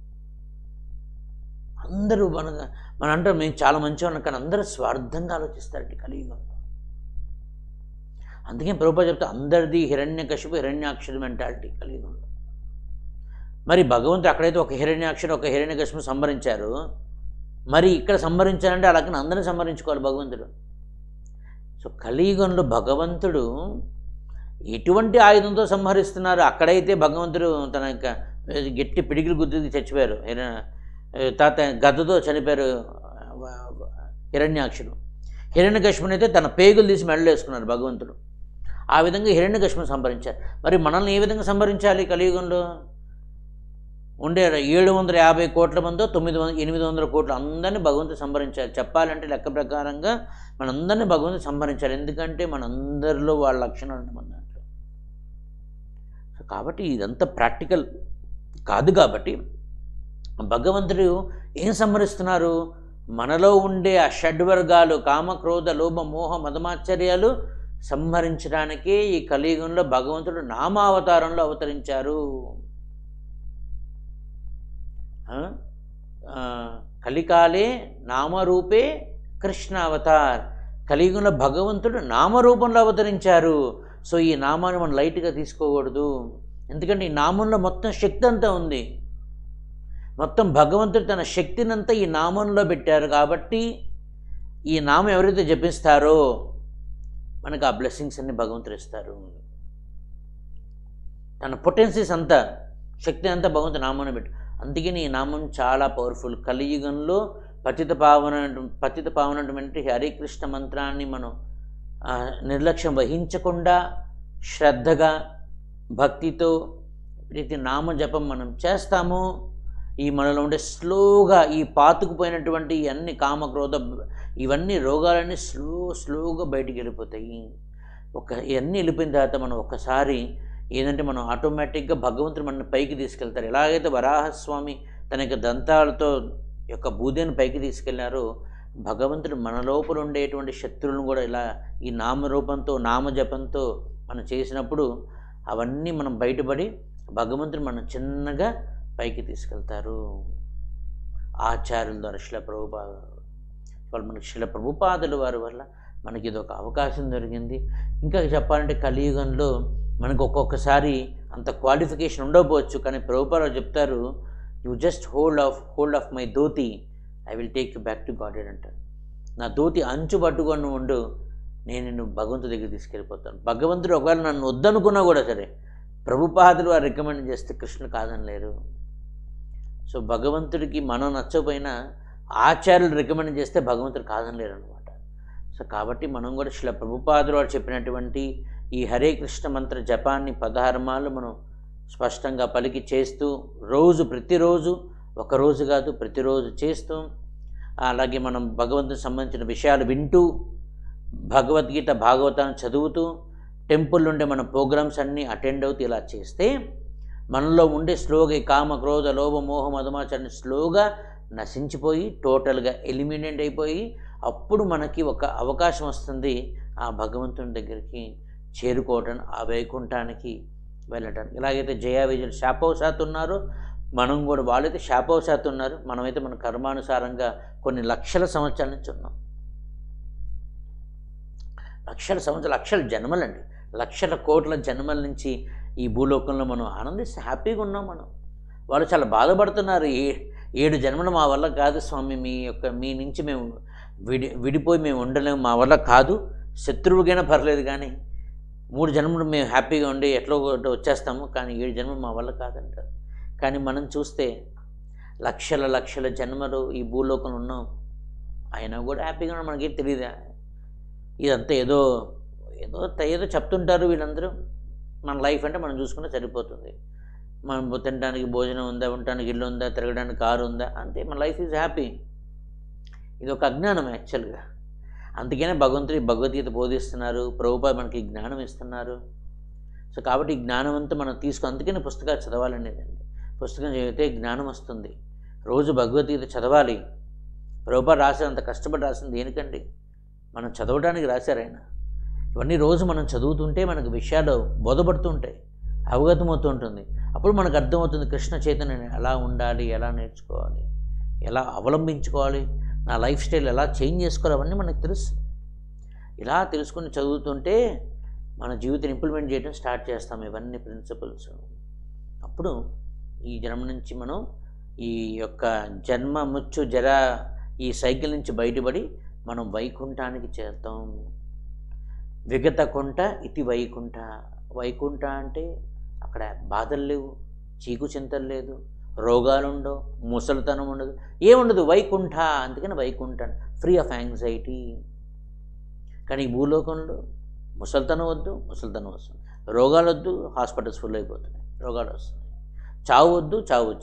అందరూ మన మన అంటారు మేము చాలా మంచివాళ్ళం కానీ అందరూ స్వార్థంగా ఆలోచిస్తారండి కలియుగంలో అందుకే ప్రభుపా చెప్తే అందరిది హిరణ్యకశిపు హిరణ్యాక్షుడు మెంటాలిటీ కలియుగంలో మరి భగవంతుడు అక్కడైతే ఒక హిరణ్యాక్షుడు ఒక హిరణ్యకశిపు సంహరించారు మరి ఇక్కడ సంహరించాలంటే అలాగే అందరిని సంహరించుకోవాలి భగవంతుడు సో కలియుగంలో భగవంతుడు ఎటువంటి ఆయుధంతో సంహరిస్తున్నారు అక్కడైతే భగవంతుడు తన యొక్క గట్టి పిడికిలు గుద్దికి చచ్చిపోయారు హిర- తాత గద్దతో చనిపోయారు హిరణ్యాక్షుడు హిరణ్యకశ్మని అయితే తన పేగులు తీసి మెడలో వేసుకున్నారు భగవంతుడు ఆ విధంగా హిరణ్యకశ్మను సంహరించారు మరి మనల్ని ఏ విధంగా సంహరించాలి కలియుగంలో ఉండే ఏడు వందల యాభై కోట్ల మందో తొమ్మిది వందల ఎనిమిది వందల కోట్లు అందరినీ భగవంతుడు సంహరించాలి చెప్పాలంటే లెక్క ప్రకారంగా మనందరినీ భగవంతుడు సంహరించాలి ఎందుకంటే మనందరిలో వాళ్ళ లక్షణాలు ఉన్నాయి మన దాంట్లో సో కాబట్టి ఇదంతా ప్రాక్టికల్ కాదు కాబట్టి భగవంతుడు ఏం సంహరిస్తున్నారు మనలో ఉండే ఆ షడ్వర్గాలు కామ క్రోధ లోభ మోహ మదమాశ్చర్యాలు సంహరించడానికే ఈ కలియుగంలో భగవంతుడు నామావతారంలో అవతరించారు ఆ? ఆ, కలికాలే నామరూపే కృష్ణ అవతార్ కలియుగంలో భగవంతుడు నామరూపంలో అవతరించారు సో ఈ నామాన్ని మనం లైట్గా తీసుకోకూడదు ఎందుకంటే ఈ నామంలో మొత్తం శక్తి అంతా ఉంది మొత్తం భగవంతుడు తన శక్తినంతా ఈ నామంలో పెట్టారు కాబట్టి ఈ నామం ఎవరైతే జపిస్తారో మనకు ఆ బ్లెస్సింగ్స్ అన్ని భగవంతుడు ఇస్తారు తన పొటెన్సీస్ అంతా శక్తి అంతా భగవంతుడు నామాన్ని పెట్టు అందుకని ఈ నామం చాలా పవర్ఫుల్ కలియుగంలో పతిత పావన పతిత పావనటువంటి హరికృష్ణ మంత్రాన్ని మనం ఆ, నిర్లక్ష్యం వహించకుండా శ్రద్ధగా భక్తితో ప్రతి నామ జపం మనం చేస్తామో ఈ మనలో ఉండే స్లోగా ఈ పాతుకుపోయినటువంటి ఈ అన్ని కామక్రోధ ఇవన్నీ రోగాలన్నీ స్లో స్లోగా బయటికి వెళ్ళిపోతాయి ఒక ఇవన్నీ వెళ్ళిపోయిన తర్వాత మనం ఒక్కసారి ఏంటంటే మనం ఆటోమేటిక్గా భగవంతుడు మన పైకి తీసుకెళ్తారు ఎలాగైతే వరాహస్వామి తన యొక్క దంతాలతో యొక్క బూదెను పైకి తీసుకెళ్లారో భగవంతుడు మన లోపల ఉండేటువంటి శత్రువులను కూడా ఇలా ఈ నామరూపంతో నామజపంతో మనం చేసినప్పుడు అవన్నీ మనం బయటపడి భగవంతుడు మనం చిన్నగా పైకి తీసుకెళ్తారు ఆచార్యుల ద్వారా శిల ప్రభుపాద వాళ్ళు మనకి శిల ప్రభుపాదుల వారి వల్ల మనకి ఇది ఒక అవకాశం దొరికింది ఇంకా చెప్పాలంటే కలియుగంలో మనకు ఒక్కొక్కసారి అంత క్వాలిఫికేషన్ ఉండకపోవచ్చు కానీ ప్రభుపారావు చెప్తారు you just hold of hold of my dhoti I will take you back to Godhead అంటారు నా ధోతి అంచు పట్టుకొని ఉండు నేను నిన్ను భగవంతుడి దగ్గర తీసుకెళ్ళిపోతాను భగవంతుడు ఒకవేళ నన్ను వద్దనుకున్నా కూడా సరే ప్రభుపాదులు వారు రికమెండ్ చేస్తే కృష్ణుడు కాదనలేరు సో భగవంతుడికి మనం నచ్చకపోయినా ఆచార్యులు రికమెండ్ చేస్తే భగవంతుడు కాదనలేరు అనమాట సో కాబట్టి మనం కూడా శిల ప్రభుపాదులు వారు చెప్పినటువంటి ఈ హరే కృష్ణ మంత్ర జపాన్ని పదహారమాలు మనం స్పష్టంగా పలికి చేస్తూ రోజు ప్రతిరోజు ఒక రోజు కాదు ప్రతిరోజు చేస్తూ అలాగే మనం భగవంతునికి సంబంధించిన విషయాలు వింటూ భగవద్గీత భాగవతాన్ని చదువుతూ టెంపుల్ నుండి మన ప్రోగ్రామ్స్ అన్నీ అటెండ్ అవుతూ ఇలా చేస్తే మనలో ఉండే స్లోగా ఈ కామ క్రోధ లోభ మోహ మధుమాచారాన్ని స్లోగా నశించిపోయి టోటల్గా ఎలిమినేట్ అయిపోయి అప్పుడు మనకి ఒక అవకాశం వస్తుంది ఆ భగవంతుని దగ్గరికి చేరుకోవటం ఆ వైకుంఠానికి వెళ్ళటానికి ఎలాగైతే జయా విజయులు శాపవశాత్ ఉన్నారో మనం కూడా వాళ్ళైతే శాపవశాత్ ఉన్నారు మనమైతే మన కర్మానుసారంగా కొన్ని లక్షల సంవత్సరాల నుంచి ఉన్నాం లక్షల సంవత్సరాలు లక్షల జన్మలండి లక్షల కోట్ల జన్మల నుంచి ఈ భూలోకంలో మనం ఆనందిస్తే హ్యాపీగా ఉన్నాం మనం వాళ్ళు చాలా బాధపడుతున్నారు ఏ ఏడు జన్మలు మా వల్ల కాదు స్వామి మీ యొక్క మీ నుంచి మేము విడి విడిపోయి మేము ఉండలేము మా వల్ల కాదు శత్రువుకైనా పర్లేదు కానీ మూడు జన్మలు మేము హ్యాపీగా ఉండి ఎట్లా ఒకటి వచ్చేస్తాము కానీ ఏడు జన్మలు మా వల్ల కాదంటారు కానీ మనం చూస్తే లక్షల లక్షల జన్మలు ఈ భూలోకంలో ఉన్నాం అయినా కూడా హ్యాపీగా ఉన్నాం మనకేం తెలియదా ఇదంతా ఏదో ఏదో ఏదో చెప్తుంటారు వీళ్ళందరూ మన లైఫ్ అంటే మనం చూసుకుంటే సరిపోతుంది మనం తినడానికి భోజనం ఉందా ఉండటానికి ఇల్లు ఉందా తిరగడానికి కారు ఉందా అంతే మన లైఫ్ ఈజ్ హ్యాపీ ఇది ఒక అజ్ఞానం యాక్చువల్గా అందుకనే భగవంతుడు ఈ భగవద్గీత బోధిస్తున్నారు ప్రభుపాద మనకి ఈ జ్ఞానం ఇస్తున్నారు సో కాబట్టి ఈ జ్ఞానం అంతా మనం తీసుకు అందుకనే పుస్తకాలు చదవాలనేది అండి పుస్తకం చదివితే జ్ఞానం వస్తుంది రోజు భగవద్గీత చదవాలి ప్రభుపాద రాసినంత కష్టపడి రాసింది దేనికండి మనం చదవడానికి రాశారు ఆయన ఇవన్నీ రోజు మనం చదువుతుంటే మనకు విషయాలు బోధపడుతుంటాయి అవగతమవుతూ ఉంటుంది అప్పుడు మనకు అర్థమవుతుంది కృష్ణ చైతన్యం ఎలా ఉండాలి ఎలా నేర్చుకోవాలి ఎలా అవలంబించుకోవాలి నా లైఫ్ స్టైల్ ఎలా చేంజ్ చేసుకోవాలి అవన్నీ మనకు తెలుస్తుంది ఇలా తెలుసుకుని చదువుతుంటే మన జీవితం ఇంప్లిమెంట్ చేయడం స్టార్ట్ చేస్తాం ఇవన్నీ ప్రిన్సిపల్స్ అప్పుడు ఈ జన్మ నుంచి మనం ఈ యొక్క జన్మ ముచ్చు జర ఈ సైకిల్ నుంచి బయటపడి మనం వైకుంఠానికి చేరుతాం విగత కుంట ఇతి వైకుంఠ వైకుంఠ అంటే అక్కడ బాధలు లేవు చీకు చింతలు లేదు రోగాలు ఉండవు ముసలితనం ఉండదు ఏముండదు వైకుంఠ అందుకని వైకుంఠ ఫ్రీ ఆఫ్ యాంగ్జైటీ కానీ ఈ భూలోకంలో ముసలితనం వద్దు ముసలితనం వస్తుంది రోగాలు వద్దు హాస్పిటల్స్ ఫుల్ అయిపోతున్నాయి రోగాలు వస్తున్నాయి చావు వద్దు చావు వచ్చేస్తుంది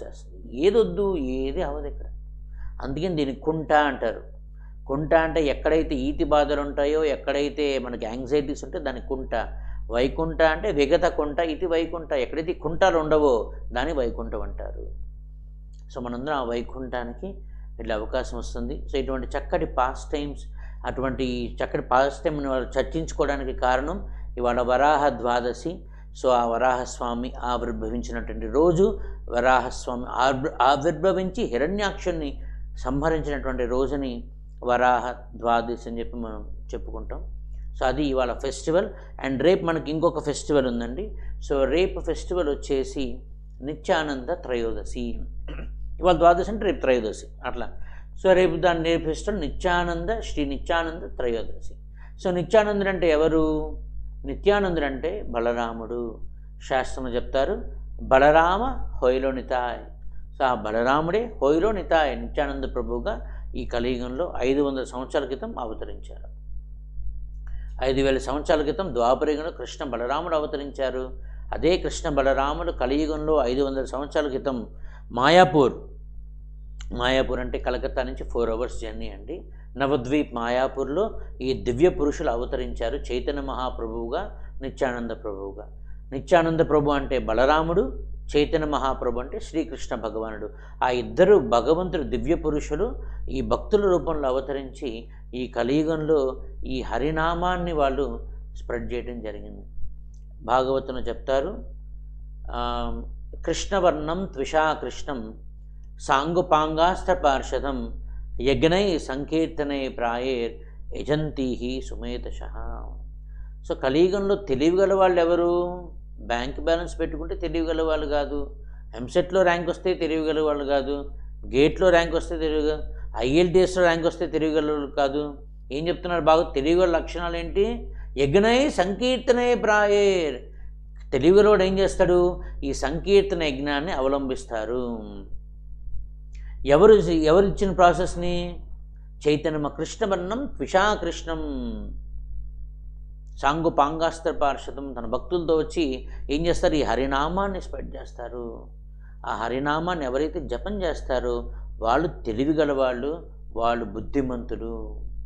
ఏదొద్దు ఏది అవ్వదు ఇక్కడ అందుకని దీన్ని కుంట అంటారు కుంట అంటే ఎక్కడైతే ఈతి బాధలు ఉంటాయో ఎక్కడైతే మనకి యాంగ్జైటీస్ ఉంటే దాన్ని కుంట వైకుంఠ అంటే విగత కుంట ఇది వైకుంఠ ఎక్కడైతే ఈ కుంటాలు ఉండవో దాన్ని వైకుంఠం అంటారు సో మనందరం ఆ వైకుంఠానికి వెళ్ళే అవకాశం వస్తుంది సో ఇటువంటి చక్కటి పాస్ టైమ్స్ అటువంటి చక్కటి పాస్ టైంని వాళ్ళు చర్చించుకోవడానికి కారణం ఇవాళ వరాహ ద్వాదశి సో ఆ వరాహస్వామి ఆవిర్భవించినటువంటి రోజు వరాహస్వామి ఆవిర్ ఆవిర్భవించి హిరణ్యాక్షుని సంహరించినటువంటి రోజుని వరాహ ద్వాదశి అని చెప్పి మనం చెప్పుకుంటాం సో అది ఇవాళ ఫెస్టివల్ అండ్ రేపు మనకి ఇంకొక ఫెస్టివల్ ఉందండి సో రేపు ఫెస్టివల్ వచ్చేసి నిత్యానంద త్రయోదశి ఇవాళ ద్వాదశి అంటే రేపు త్రయోదశి అట్లా సో రేపు దాన్ని రేపు ఫెస్టివల్ నిత్యానంద శ్రీ నిత్యానంద త్రయోదశి సో నిత్యానందుడు అంటే ఎవరు నిత్యానందుడు అంటే బలరాముడు శాస్త్రం చెప్తారు బలరామ హోయిలో నితాయ్ సో ఆ బలరాముడే హోయిలో నితాయ్ నిత్యానంద ప్రభువుగా ఈ కలియుగంలో ఐదు వందల సంవత్సరాల క్రితం అవతరించారు ఐదు వేల సంవత్సరాల క్రితం ద్వాపరయుగంలో కృష్ణ బలరాముడు అవతరించారు అదే కృష్ణ బలరాముడు కలియుగంలో ఐదు వందల సంవత్సరాల క్రితం మాయాపూర్ మాయాపూర్ అంటే కలకత్తా నుంచి ఫోర్ అవర్స్ జర్నీ అండి నవద్వీప్ మాయాపూర్లో ఈ దివ్య పురుషులు అవతరించారు చైతన్య మహాప్రభువుగా నిత్యానంద ప్రభువుగా నిత్యానంద ప్రభు అంటే బలరాముడు చైతన్య మహాప్రభు అంటే శ్రీకృష్ణ భగవానుడు ఆ ఇద్దరు భగవంతుడు దివ్య పురుషులు ఈ భక్తుల రూపంలో అవతరించి ఈ కలియుగంలో ఈ హరినామాన్ని వాళ్ళు స్ప్రెడ్ చేయడం జరిగింది భాగవతంలో చెప్తారు ఆ, కృష్ణవర్ణం త్విషా కృష్ణం సాంగుపాంగాస్త్ర పార్షదం యజ్ఞై సంకీర్తనై ప్రాయేర్ యజంతీ సుమేతశ సో కలియుగంలో తెలివిగల వాళ్ళు ఎవరు బ్యాంక్ బ్యాలెన్స్ పెట్టుకుంటే తెలివిగల వాళ్ళు కాదు ఎంసెట్లో ర్యాంక్ వస్తే తెలివిగల వాళ్ళు కాదు గేట్లో ర్యాంక్ వస్తే తెలివిగల ఐఎల్టీఎస్లో ర్యాంక్ వస్తే తెలివిగల వాళ్ళు కాదు ఏం చెప్తున్నారు బాగా తెలివిగల లక్షణాలు ఏంటి యజ్ఞై సంకీర్తనే ప్రాయేర్ తెలివిగలవాడు ఏం చేస్తాడు ఈ సంకీర్తన యజ్ఞాన్ని అవలంబిస్తారు ఎవరు ఎవరు ఇచ్చిన ప్రాసెస్ని చైతన్యమ కృష్ణవర్ణం కృష్ణం సాంగు పాంగాస్త్ర పార్షదం తన భక్తులతో వచ్చి ఏం చేస్తారు ఈ హరినామాన్ని స్ప్రెడ్ చేస్తారు ఆ హరినామాన్ని ఎవరైతే జపం చేస్తారో వాళ్ళు తెలివిగల వాళ్ళు వాళ్ళు బుద్ధిమంతులు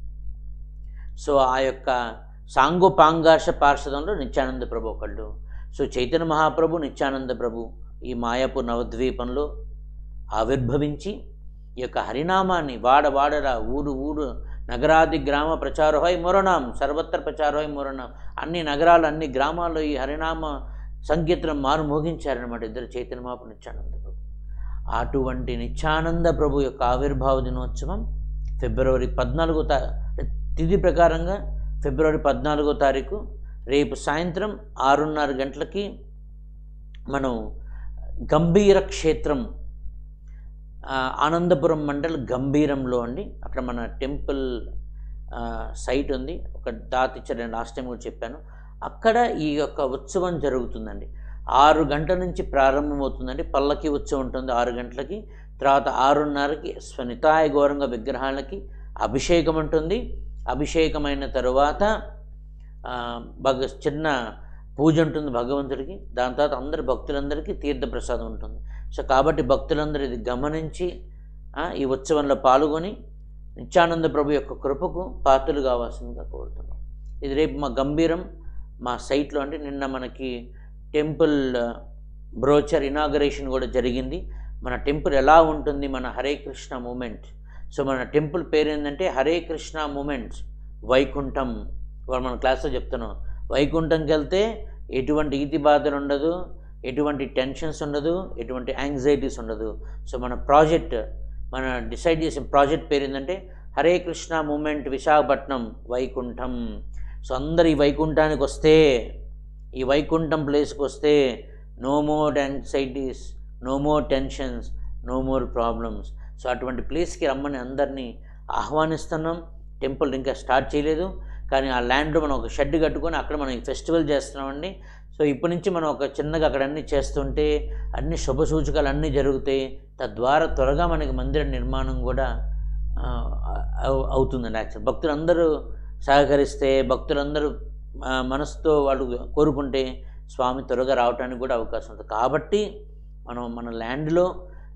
సో ఆ యొక్క సాంగు పాంగార్ష పార్షదంలో నిత్యానంద ప్రభు ఒకళ్ళు సో చైతన్య మహాప్రభు నిత్యానంద ప్రభు ఈ మాయాపూర్ నవద్వీపంలో ఆవిర్భవించి ఈ యొక్క హరినామాన్ని వాడ వాడరా ఊరు ఊరు నగరాది గ్రామ ప్రచారోహై మురణం సర్వత్ర ప్రచారోహై మురణం అన్ని నగరాలు అన్ని గ్రామాల్లో ఈ హరినామ సంకీర్తనం మారు మోగించారనమాట ఇద్దరు చైతన్య మహాప్రభు నిత్యానంద ప్రభు అటువంటి నిత్యానంద ప్రభు యొక్క ఆవిర్భావ దినోత్సవం ఫిబ్రవరి పద్నాలుగో తా తిథి ప్రకారంగా ఫిబ్రవరి పద్నాలుగో తారీఖు రేపు సాయంత్రం ఆరున్నర గంటలకి మనం గంభీర క్షేత్రం ఆ, ఆనందపురం మండల్ గంభీరంలో అండి అక్కడ మన టెంపుల్ ఆ, సైట్ ఉంది ఒక దాత ఇచ్చారు నేను లాస్ట్ టైం కూడా చెప్పాను అక్కడ ఈ యొక్క ఉత్సవం జరుగుతుందండి ఆరు గంటల నుంచి ప్రారంభమవుతుందండి పల్లకి ఉత్సవం ఉంటుంది ఆరు గంటలకి తర్వాత ఆరున్నరకి స్వనితాయ గౌరంగ విగ్రహాలకి అభిషేకం ఉంటుంది అభిషేకమైన తరువాత ఆ, భగ చిన్న పూజ ఉంటుంది భగవంతుడికి దాని తర్వాత అందరి భక్తులందరికీ తీర్థప్రసాదం ఉంటుంది సో కాబట్టి భక్తులందరూ ఇది గమనించి ఆ, ఈ ఉత్సవంలో పాల్గొని నిత్యానంద ప్రభు యొక్క కృపకు పాత్రలు కావాల్సిందిగా కోరుతున్నాం ఇది రేపు మా గంభీరం మా సైట్లో అంటే నిన్న మనకి టెంపుల్ బ్రోచర్ ఇనాగరేషన్ కూడా జరిగింది మన టెంపుల్ ఎలా ఉంటుంది మన హరే కృష్ణ మూమెంట్ సో మన టెంపుల్ పేరు ఏంటంటే హరే కృష్ణ మూమెంట్స్ వైకుంఠం ఇవాళ మన క్లాస్లో చెప్తున్నాం వైకుంఠంకి వెళ్తే ఎటువంటి ఈతి బాధలు ఉండదు ఎటువంటి టెన్షన్స్ ఉండదు ఎటువంటి యాంగ్జైటీస్ ఉండదు సో మన ప్రాజెక్ట్ మన డిసైడ్ చేసిన ప్రాజెక్ట్ పేరు ఏంటంటే హరే కృష్ణ మూమెంట్ విశాఖపట్నం వైకుంఠం సో అందరు ఈ వైకుంఠానికి వస్తే ఈ వైకుంఠం ప్లేస్కి వస్తే no more anxieties no more tensions no more problems so అటువంటి ప్లేస్కి రమ్మని అందరినీ ఆహ్వానిస్తున్నాం టెంపుల్ ఇంకా స్టార్ట్ చేయలేదు కానీ ఆ ల్యాండ్లో మనం ఒక షెడ్ కట్టుకొని అక్కడ మనం ఈ ఫెస్టివల్ చేస్తున్నామండి సో ఇప్పటి నుంచి మనం ఒక చిన్నగా అక్కడ అన్నీ చేస్తుంటే అన్ని శుభ సూచకాలు అన్నీ జరుగుతాయి తద్వారా త్వరగా మనకి మందిర నిర్మాణం కూడా ఆ, అవు- అవుతుందండి యాక్చువల్ భక్తులందరూ సహకరిస్తే భక్తులందరూ ఆ, మనసుతో వాళ్ళు కోరుకుంటే స్వామి త్వరగా రావడానికి కూడా అవకాశం ఉంటుంది కాబట్టి మనం మన ల్యాండ్లో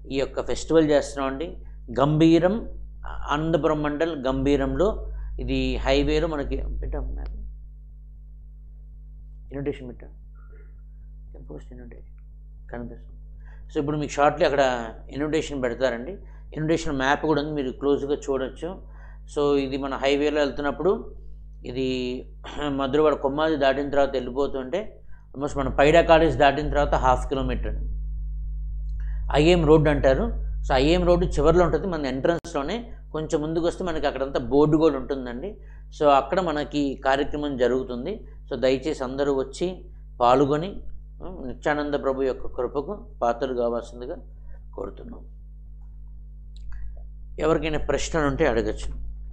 ఈ యొక్క ఫెస్టివల్ చేస్తున్నామండి గంభీరం అనంతపురం మండల్ గంభీరంలో ఇది హైవేలో మనకి పెట్టాం మ్యామ్ ఇన్విటేషన్ పెట్టాం పోస్ట్ ఇన్విటేషన్ కనిపిస్తుంది సో ఇప్పుడు మీకు షార్ట్లీ అక్కడ ఇన్విటేషన్ పెడతారండి ఇన్విటేషన్ మ్యాప్ కూడా ఉంది మీరు క్లోజ్గా చూడొచ్చు సో ఇది మన హైవేలో వెళ్తున్నప్పుడు ఇది మధురవాడ కొమ్మాది దాటిన తర్వాత వెళ్ళిపోతుంటే ఆల్మోస్ట్ మన పైడా కాలేజ్ దాటిన తర్వాత హాఫ్ కిలోమీటర్ అండి ఐఏఎం రోడ్ అంటారు సో ఐఏఎం రోడ్డు చివరిలో ఉంటుంది మన ఎంట్రన్స్లోనే కొంచెం ముందుకు వస్తే మనకి అక్కడంతా బోర్డు కూడా ఉంటుందండి సో అక్కడ మనకి కార్యక్రమం జరుగుతుంది సో దయచేసి అందరూ వచ్చి పాల్గొని ఆ, నిత్యానంద ప్రభు యొక్క కృపకు పాత్రలు కావాల్సిందిగా కోరుతున్నాం ఎవరికైనా ప్రశ్నలు ఉంటే అడగచ్చు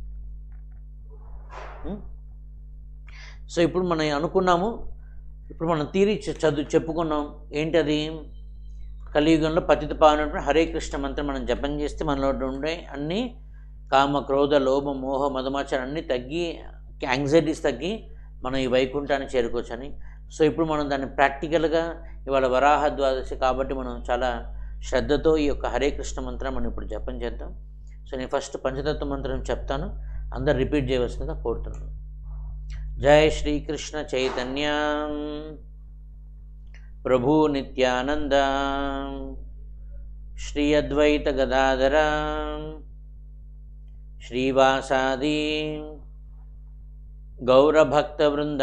ఉం? సో ఇప్పుడు మనం అనుకున్నాము ఇప్పుడు మనం తీరి చ- చదువు చెప్పుకున్నాం ఏంటది కలియుగంలో పతిత పావనటువంటి హరే కృష్ణ మంత్రం మనం జపం చేస్తే మనలో ఉండే అన్ని కామ క్రోధ లోభ మోహ మధుమాచారం అన్నీ తగ్గి యాంగ్జైటీస్ తగ్గి మనం ఈ వైకుంఠాన్ని చేరుకోవచ్చని సో ఇప్పుడు మనం దాన్ని ప్రాక్టికల్గా ఇవాళ వరాహ ద్వాదశి కాబట్టి మనం చాలా శ్రద్ధతో ఈ యొక్క హరే కృష్ణ మంత్రం మనం ఇప్పుడు జపం చేద్దాం సో నేను ఫస్ట్ పంచతత్వ మంత్రం చెప్తాను అందరు రిపీట్ చేయవలసిందిగా కోరుతున్నాను జై శ్రీకృష్ణ చైతన్య ప్రభు నిత్యానంద శ్రీ అద్వైత గదాధర శ్రీవాసాది గౌరభక్తవృంద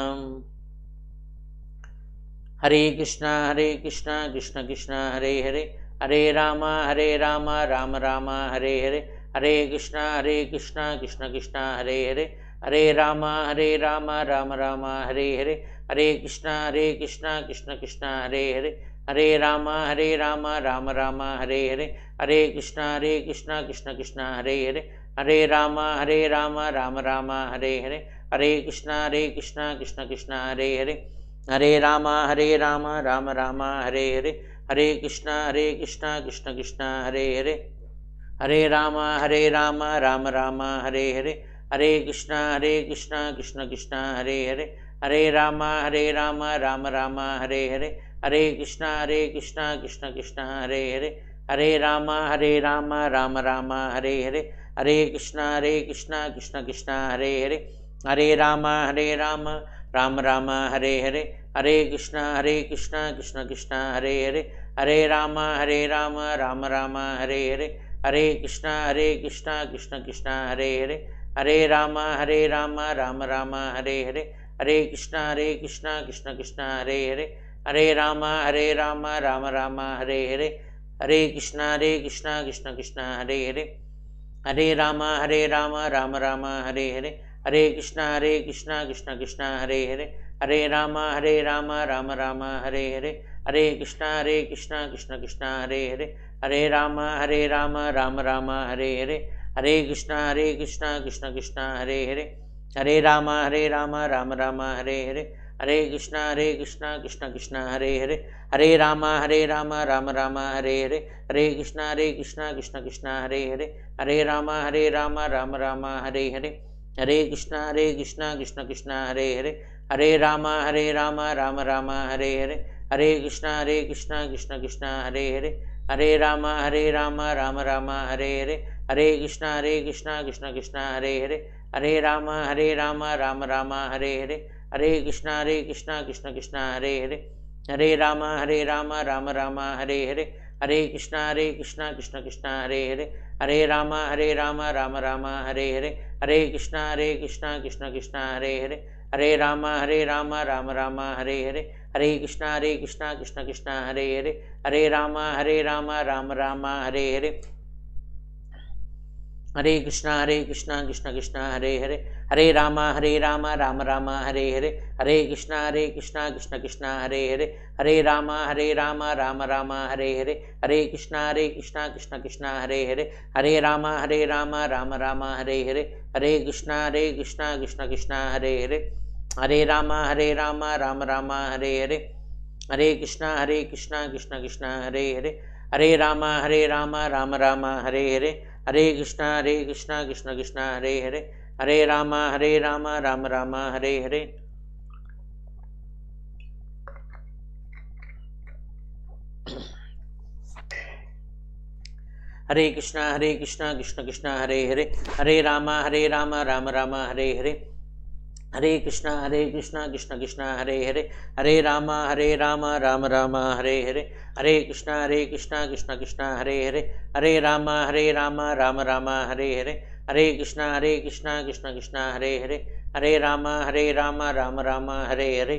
హరే కృష్ణ హరే కృష్ణ కృష్ణ కృష్ణ హరే హరే హరే రామ హరే రామ రామ రామ హరే హరే హరే కృష్ణ హరే కృష్ణ కృష్ణ కృష్ణ హరే హరే హరే రామ హరే రామ రామ రామ హరే హరే హరే కృష్ణ హరే కృష్ణ కృష్ణ కృష్ణ హరే హరే హరే రామ హరే రామ రామ రామ హరే హరే హరే కృష్ణ హరే కృష్ణ కృష్ణ కృష్ణ హరే హరే హరే రామ హరే రామ రామ రామ హరే హరే హరే కృష్ణ హరే కృష్ణ కృష్ణ కృష్ణ హరే హరే హరే రామ హరే రామ రామ రామ హరే హరే హరే కృష్ణ హరే కృష్ణ కృష్ణ కృష్ణ హరే హరే హరే రామ హరే రామ రామ రామ హరే హరే హరే కృష్ణ హరే కృష్ణ కృష్ణ కృష్ణ హరే హరే హరే రామ హరే రామ రామ రామ హరే హరే హరే కృష్ణ హరే కృష్ణ కృష్ణ కృష్ణ హరే హరే హరే రామ హరే రామ రామ రామ హరే హరే హరే కృష్ణ హరే కృష్ణ కృష్ణ కృష్ణ హరే హరే హరే రామ హరే రామ రామ రామ హరే హరే హరే కృష్ణ హరే కృష్ణ కృష్ణ కృష్ణ హరే హరే హరే రామ హరే రామ రామ రామ హరే హరే హరే కృష్ణ హరే కృష్ణ కృష్ణ కృష్ణ హరే హరే హరే రామ హరే రామ రామ రామ హరే హరే హరే కృష్ణ హరే కృష్ణ కృష్ణ కృష్ణ హరే హరే హరే రామ హరే రామ రామ రామ హరే హరే హరే కృష్ణ హరే కృష్ణ కృష్ణ కృష్ణ హరే హరే హరే రామ హరే రామ రామ రామ హరే హరే హరే కృష్ణ హరే కృష్ణ కృష్ణ కృష్ణ హరే హరే హరే రామ హరే రామ రామ రామ హరే హరే హరే కృష్ణ హరే కృష్ణ కృష్ణ కృష్ణ హరే హరే హరే రామ హరే రామ రామ రామ హరే హరే హరే కృష్ణ హరే కృష్ణ కృష్ణ కృష్ణ హరే హరే హరే రామ హరే రామ రామ రామ హరే హరే హరే కృష్ణ హరే కృష్ణ కృష్ణ కృష్ణ హరే హరే హరే రామ హరే రామ రామ రామ హరే హరే హరే కృష్ణ హరే కృష్ణ కృష్ణ కృష్ణ హరే హరే హరే రామ హరే రామ రామ రామ హరే హరే హరే కృష్ణ హరే కృష్ణ కృష్ణ కృష్ణ హరే హరే హరే రామ హరే రామ రామ రామ హరే హరే హరే కృష్ణ హరే కృష్ణ కృష్ణ కృష్ణ హరే హరే హరే రామ హరే రామ రామ రామ హరే హరే హరే కృష్ణ హరే కృష్ణ కృష్ణ కృష్ణ హరే హరే హరే రామ హరే రామ రామ రామ హరే హరే హరే కృష్ణ హరే కృష్ణ కృష్ణ కృష్ణ హరే హరే హరే రామ హరే రామ రామ రామ హరే హరే హరే కృష్ణ హరే కృష్ణ కృష్ణ కృష్ణ హరే హరే హరే రామ హరే రామ రామ రామ హరే హరే హరే కృష్ణ హరే కృష్ణ కృష్ణ కృష్ణ హరే హరే హరే రామ హరే రామ రామ రామ హరే హరే హరే కృష్ణ హరే కృష్ణ కృష్ణ కృష్ణ హరే హరే హరే రామ హరే రామ రామ రామ హరే హరే హరే కృష్ణ హరే కృష్ణ కృష్ణ కృష్ణ హరే హరే హరే రామ హరే రామ రామ రామ హరే హరే హరే కృష్ణ హరే కృష్ణ కృష్ణ కృష్ణ హరే హరే హరే రామ హరే రామ రామ రామ హరే హరే హరే కృష్ణ హరే కృష్ణ కృష్ణ కృష్ణ హరే హరే హరే రామ హరే రామ రామ రామ హరే హరే హరే కృష్ణ హరే కృష్ణ కృష్ణ కృష్ణ హరే హరే హరే రామ హరే రామ రామ రామ హరే హరే హరే కృష్ణ హరే కృష్ణ కృష్ణ కృష్ణ హరే హరే హరే రామ హరే రామ రామ రామ హరే హరే హరే కృష్ణ హరే కృష్ణ కృష్ణ కృష్ణ హరే హరే హరే రామ హరే రామ రామ రామ హరే హరే హరే కృష్ణ హరే కృష్ణ కృష్ణ కృష్ణ హరే హరే హరే రామ హరే రామ రామ రామ హరే హరే హరే కృష్ణ హరే కృష్ణ కృష్ణ కృష్ణ హరే హరే హరే రామ హరే రామ రామ రామ హరే హరే హరే కృష్ణ హరే కృష్ణ కృష్ణ కృష్ణ హరే హరే హరే రామ హరే రామ రామ రామ హరే హరే హరే కృష్ణ హరే కృష్ణ కృష్ణ కృష్ణ హరే హరే హరే రామ హరే రామ రామ రామ హరే హరే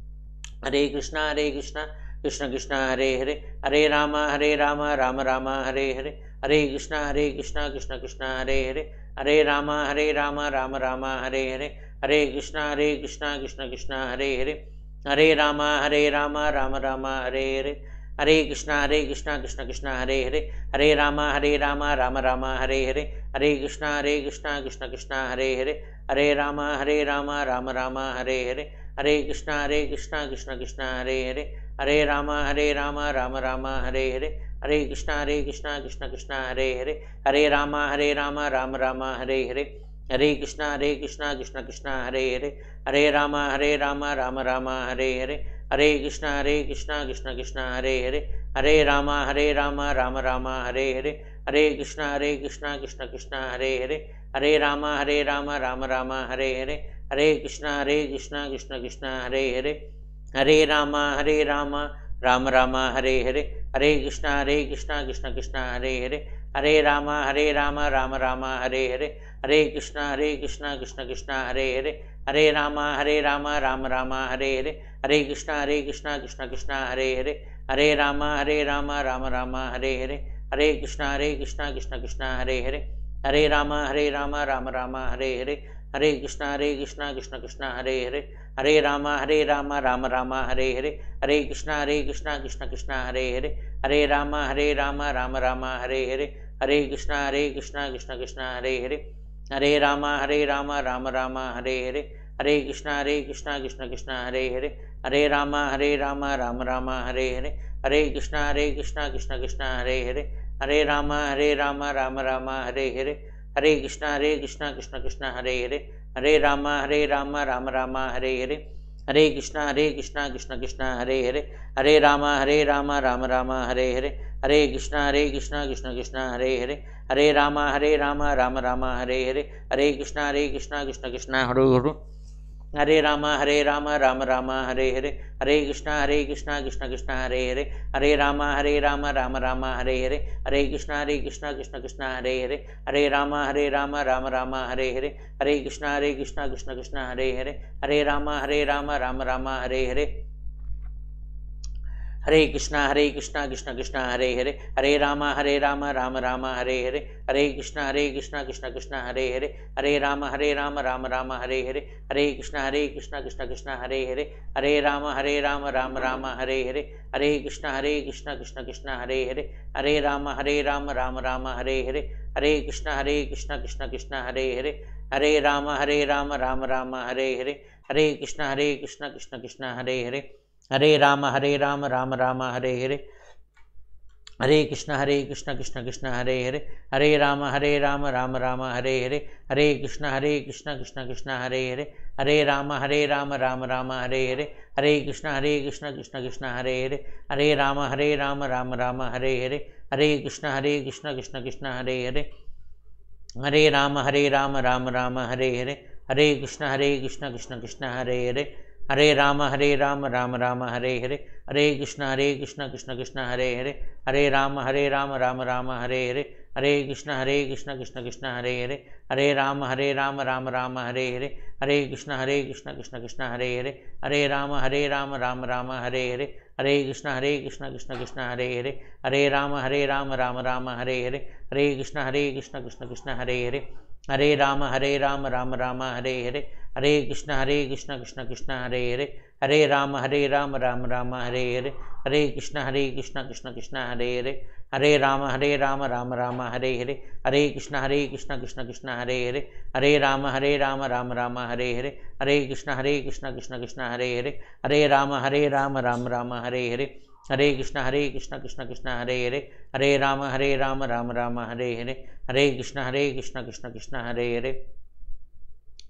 హరే కృష్ణ హరే కృష్ణ కృష్ణ కృష్ణ హరే హరే హరే రామ హరే రామ రామ రామ హరే హరే హరే కృష్ణ హరే కృష్ణ కృష్ణ కృష్ణ హరే హరే హరే రామ హరే రామ రామ రామ హరే హరే హరే కృష్ణ హరే కృష్ణ కృష్ణ కృష్ణ హరే హరే హరే రామ హరే రామ రామ రామ హరే హరే హరే కృష్ణ హరే కృష్ణ కృష్ణ కృష్ణ హరే హరే హరే రామ హరే రామ రామ రామ హరే హరే హరే కృష్ణ హరే కృష్ణ కృష్ణ కృష్ణ హరే హరే హరే రామ హరే రామ రామ రామ హరే హరే హరే కృష్ణ హరే కృష్ణ కృష్ణ కృష్ణ హరే హరే హరే రామ హరే రామ రామ రామ హరే హరే హరే కృష్ణ హరే కృష్ణ కృష్ణ కృష్ణ హరే హరే హరే రామ హరే రామ రామ రామ హరే హరే హరే కృష్ణ హరే కృష్ణ కృష్ణ కృష్ణ హరే హరే హరే రామ హరే రామ రామ రామ హరే హరే హరే కృష్ణ హరే కృష్ణ కృష్ణ కృష్ణ హరే హరే హరే రామ హరే రామ రామ రామ హరే హరే హరే కృష్ణ హరే కృష్ణ కృష్ణ కృష్ణ హరే హరే హరే రామ హరే రామ రామ రామ హరే హరే హరే కృష్ణ హరే కృష్ణ కృష్ణ కృష్ణ హరే హరే హరే రామ హరే రామ రామ రామ హరే హరే హరే కృష్ణ హరే కృష్ణ కృష్ణ కృష్ణ హరే హరే హరే రామ హరే రామ రామ రామ హరే హరే హరే కృష్ణ హరే కృష్ణ కృష్ణ కృష్ణ హరే హరే హరే రామ హరే రామ రామ రామ హరే హరే హరే కృష్ణ హరే కృష్ణ కృష్ణ కృష్ణ హరే హరే హరే రామ హరే రామ రామ రామ హరే హరే హరే కృష్ణ హరే కృష్ణ కృష్ణ కృష్ణ హరే హరే హరే రామ హరే రామ రామ రామ హరే హరే హరే కృష్ణ హరే కృష్ణ కృష్ణ కృష్ణ హరే హరే హరే రామ హరే రామ రామ రామ హరే హరే హరే కృష్ణ హరే కృష్ణ కృష్ణ కృష్ణ హరే హరే హరే రామ హరే రామ రామ రామ హరే హరే హరే కృష్ణ హరే కృష్ణ కృష్ణ కృష్ణ హరే హరే హరే రామ హరే రామ రామ రామ హరే హరే హరే కృష్ణ హరే కృష్ణ కృష్ణ కృష్ణ హరే హరే హరే రామ హరే రామ రామ రామ హరే హరే హరే కృష్ణ హరే కృష్ణ కృష్ణ కృష్ణ హరే హరే హరే రామ హరే రామ రామ రామ హరే హరే హరే కృష్ణ హరే కృష్ణ కృష్ణ కృష్ణ హరే హరే హరే రామ హరే రామ రామ రామ హరే హరే హరే కృష్ణ హరే కృష్ణ కృష్ణ కృష్ణ హరే హరే హరే రామ హరే రామ రామ రామ హరే హరే హరే కృష్ణ హరే కృష్ణ కృష్ణ కృష్ణ హరే హరే హరే రామ హరే రామ రామ రామ హరే హరే హరే కృష్ణ హరే కృష్ణ కృష్ణ కృష్ణ హరు హరు హరే రామ హరే రామ రామ రామ హరే హరే హరే కృష్ణ హరే కృష్ణ కృష్ణ కృష్ణ హరే హరే హరే రామ హరే రామ రామ రామ హరే హరే హరే కృష్ణ హరే కృష్ణ కృష్ణ కృష్ణ హరే హరే హరే రామ హరే రామ రామ రామ హరే హరే హరే కృష్ణ హరే కృష్ణ కృష్ణ కృష్ణ హరే హరే హరే రామ హరే రామ రామ రామ హరే హరే హరే కృష్ణ హరే కృష్ణ కృష్ణ కృష్ణ హరే హరే హరే రామ హరే రామ రామ రామ హరే హరే హరే కృష్ణ హరే కృష్ణ కృష్ణ కృష్ణ హరే హరే హరే రామ హరే రామ రామ రామ హరే హరే హరే కృష్ణ హరే కృష్ణ కృష్ణ కృష్ణ హరే హరే హరే రామ హరే రామ రామ రామ హరే హరే హరే కృష్ణ హరే కృష్ణ కృష్ణ కృష్ణ హరే హరే హరే రామ హరే రామ రామ రామ హరే హరే హరే కృష్ణ హరే కృష్ణ కృష్ణ కృష్ణ హరే హరే హరే రామ హరే రామ రామ రామ హరే హరే హరే కృష్ణ హరే కృష్ణ కృష్ణ కృష్ణ హరే హరే హరే రామ హరే రామ రామ రామ హరే హరే హరే కృష్ణ హరే కృష్ణ కృష్ణ కృష్ణ హరే హరే హరే రామ హరే రామ రామ రామ హరే హరే హరే కృష్ణ హరే కృష్ణ కృష్ణ కృష్ణ హరే హరే హరే రామ హరే రామ రామ రామ హరే హరే హరే కృష్ణ హరే కృష్ణ కృష్ణ కృష్ణ హరే హరే హరే రామ హరే రామ రామ రామ హరే హరే హరే కృష్ణ హరే కృష్ణ కృష్ణ కృష్ణ హరే హరే హరే రామ హరే రామ రామ రామ హరే హరే హరే కృష్ణ హరే కృష్ణ కృష్ణ కృష్ణ హరే హరే హరే రామ హరే రామ రామ రామ హరే హరే హరే కృష్ణ హరే కృష్ణ కృష్ణ కృష్ణ హరే హరే హరే రామ హరే రామ రామ రామ హరే హరే హరే కృష్ణ హరే కృష్ణ కృష్ణ కృష్ణ హరే హరే హరే రామ హరే రామ రామ రామ హరే హరే హరే కృష్ణ హరే కృష్ణ కృష్ణ కృష్ణ హరే హరే హరే రామ హరే రామ రామ రామ హరే హరే హరే కృష్ణ హరే కృష్ణ కృష్ణ కృష్ణ హరే హరే హరే రామ హరే రామ రామ రామ హరే హరే హరే కృష్ణ హరే కృష్ణ కృష్ణ కృష్ణ హరే హరే హరే రామ హరే రామ రామ రామ హరే హరే హరే కృష్ణ హరే కృష్ణ కృష్ణ కృష్ణ హరే హరే హరే రామ హరే రామ రామ రామ హరే హరే హరే కృష్ణ హరే కృష్ణ కృష్ణ కృష్ణ హరే హరే హరే రామ హరే రామ రామ రామ హరే హరే హరే కృష్ణ హరే కృష్ణ కృష్ణ కృష్ణ హరే హరే హరే రామ హరే రామ రామ రామ హరే హరే హరే కృష్ణ హరే కృష్ణ కృష్ణ కృష్ణ హరే హరే హరే రామ హరే రామ రామ రామ హరే హరే హరే కృష్ణ హరే కృష్ణ కృష్ణ కృష్ణ హరే హరే హరే రామ హరే రామ రామ రామ హరే హరే హరే కృష్ణ హరే కృష్ణ కృష్ణ కృష్ణ హరే హరే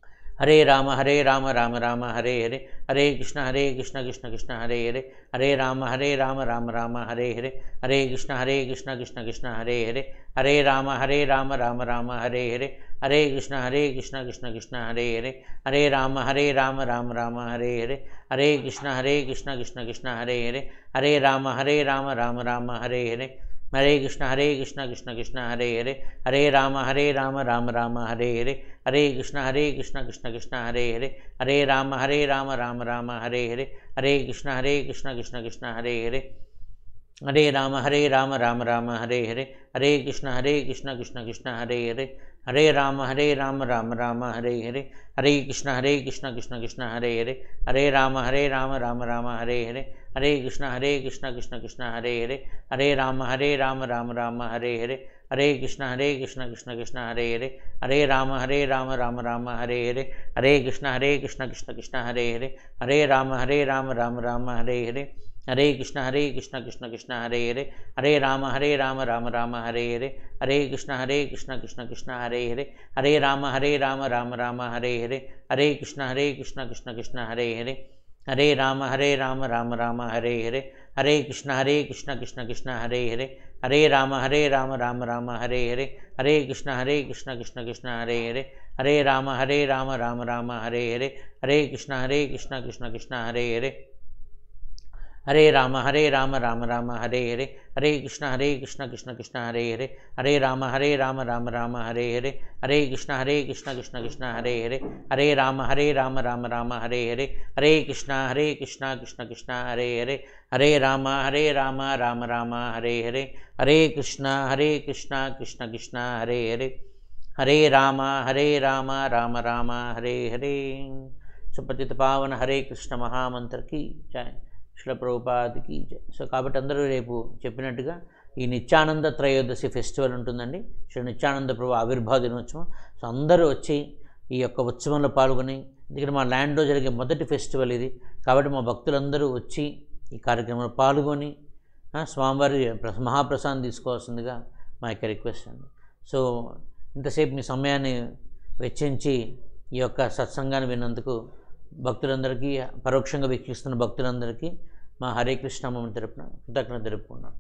హరే రామ హరే రామ రామ రామ హరే హరే హరే కృష్ణ హరే కృష్ణ కృష్ణ కృష్ణ హరే హరే హరే రామ హరే రామ రామ రామ హరే హరే హరే కృష్ణ హరే కృష్ణ కృష్ణ కృష్ణ హరే హరే హరే రామ హరే రామ రామ రామ హరే హరే హరే కృష్ణ హరే కృష్ణ కృష్ణ కృష్ణ హరే హరే హరే రామ హరే రామ రామ రామ హరే హరే హరే కృష్ణ హరే కృష్ణ కృష్ణ కృష్ణ హరే హరే హరే రామ హరే రామ రామ రామ హరే హరే హరే కృష్ణ హరే కృష్ణ కృష్ణ కృష్ణ హరే హరే హరే రామ హరే రామ రామ రామ హరే హరే హరే కృష్ణ హరే కృష్ణ కృష్ణ కృష్ణ హరే హరే హరే రామ హరే రామ రామ రామ హరే హరే హరే కృష్ణ హరే కృష్ణ కృష్ణ కృష్ణ హరే హరే హరే రామ హరే రామ రామ రామ హరే హరే హరే కృష్ణ హరే కృష్ణ కృష్ణ కృష్ణ హరే హరే హరే రామ హరే రామ రామ రామ హరే హరే హరే కృష్ణ హరే కృష్ణ కృష్ణ కృష్ణ హరే హరే హరే రామ హరే రామ రామ రామ హరే హరే హరే కృష్ణ హరే కృష్ణ కృష్ణ కృష్ణ హరే హరే హరే రామ హరే రామ రామ రామ హరే హరే హరే కృష్ణ హరే కృష్ణ కృష్ణ కృష్ణ హరే హరే హరే రామ హరే రామ రామ రామ హరే హరే హరే కృష్ణ హరే కృష్ణ కృష్ణ కృష్ణ హరే హరే హరే రామ హరే రామ రామ రామ హరే హరే హరే కృష్ణ హరే కృష్ణ కృష్ణ కృష్ణ హరే హరే హరే రామ హరే రామ రామ రామ హరే హరే హరే కృష్ణ హరే కృష్ణ కృష్ణ కృష్ణ హరే హరే హరే రామ హరే రామ రామ రామ హరే హరే హరే కృష్ణ హరే కృష్ణ కృష్ణ కృష్ణ హరే హరే హరే రామ హరే రామ రామ రామ హరే హరే హరే కృష్ణ హరే కృష్ణ కృష్ణ కృష్ణ హరే హరే హరే రామ హరే రామ రామ రామ హరే హరే హరే కృష్ణ హరే కృష్ణ కృష్ణ కృష్ణ హరే హరే హరే రామ హరే రామ రామ రామ హరే హరే హరే కృష్ణ హరే కృష్ణ కృష్ణ కృష్ణ హరే హరే హరే రామ హరే రామ రామ రామ హరే హరే హరే కృష్ణ హరే కృష్ణ కృష్ణ కృష్ణ హరే హరే హరే రామ హరే రామ రామ రామ హరే హరే హరే కృష్ణ హరే కృష్ణ కృష్ణ కృష్ణ హరే హరే హరే రామ హరే రామ రామ రామ హరే హరే హరే కృష్ణ హరే కృష్ణ కృష్ణ కృష్ణ హరే హరే హరే రామ హరే రామ రామ రామ హరే హరే హరే కృష్ణ హరే కృష్ణ కృష్ణ కృష్ణ హరే హరే హరే రామ హరే రామ రామ రామ హరే హరే సుపతిత పావన హరే కృష్ణ మహామంత్రకి జయ శిల ప్రభుపాదికి జయ సో కాబట్టి అందరూ రేపు చెప్పినట్టుగా ఈ నిత్యానంద త్రయోదశి ఫెస్టివల్ ఉంటుందండి శ్రీ నిత్యానంద ప్రభు ఆవిర్భావ దినోత్సవం సో అందరూ వచ్చి ఈ యొక్క ఉత్సవంలో పాల్గొని ఎందుకంటే మా ల్యాండ్లో జరిగే మొదటి ఫెస్టివల్ ఇది కాబట్టి మా భక్తులందరూ వచ్చి ఈ కార్యక్రమంలో పాల్గొని ఆ, స్వామివారి ప్ర- మహాప్రసాదం తీసుకోవాల్సిందిగా మా యొక్క రిక్వెస్ట్ అండి సో ఇంతసేపు మీ సమయాన్ని వెచ్చించి ఈ యొక్క సత్సంగాన్ని విన్నందుకు భక్తులందరికీ పరోక్షంగా వీక్షిస్తున్న భక్తులందరికీ మా హరే కృష్ణ తరపున కృతజ్ఞత తెలుపుకున్నాను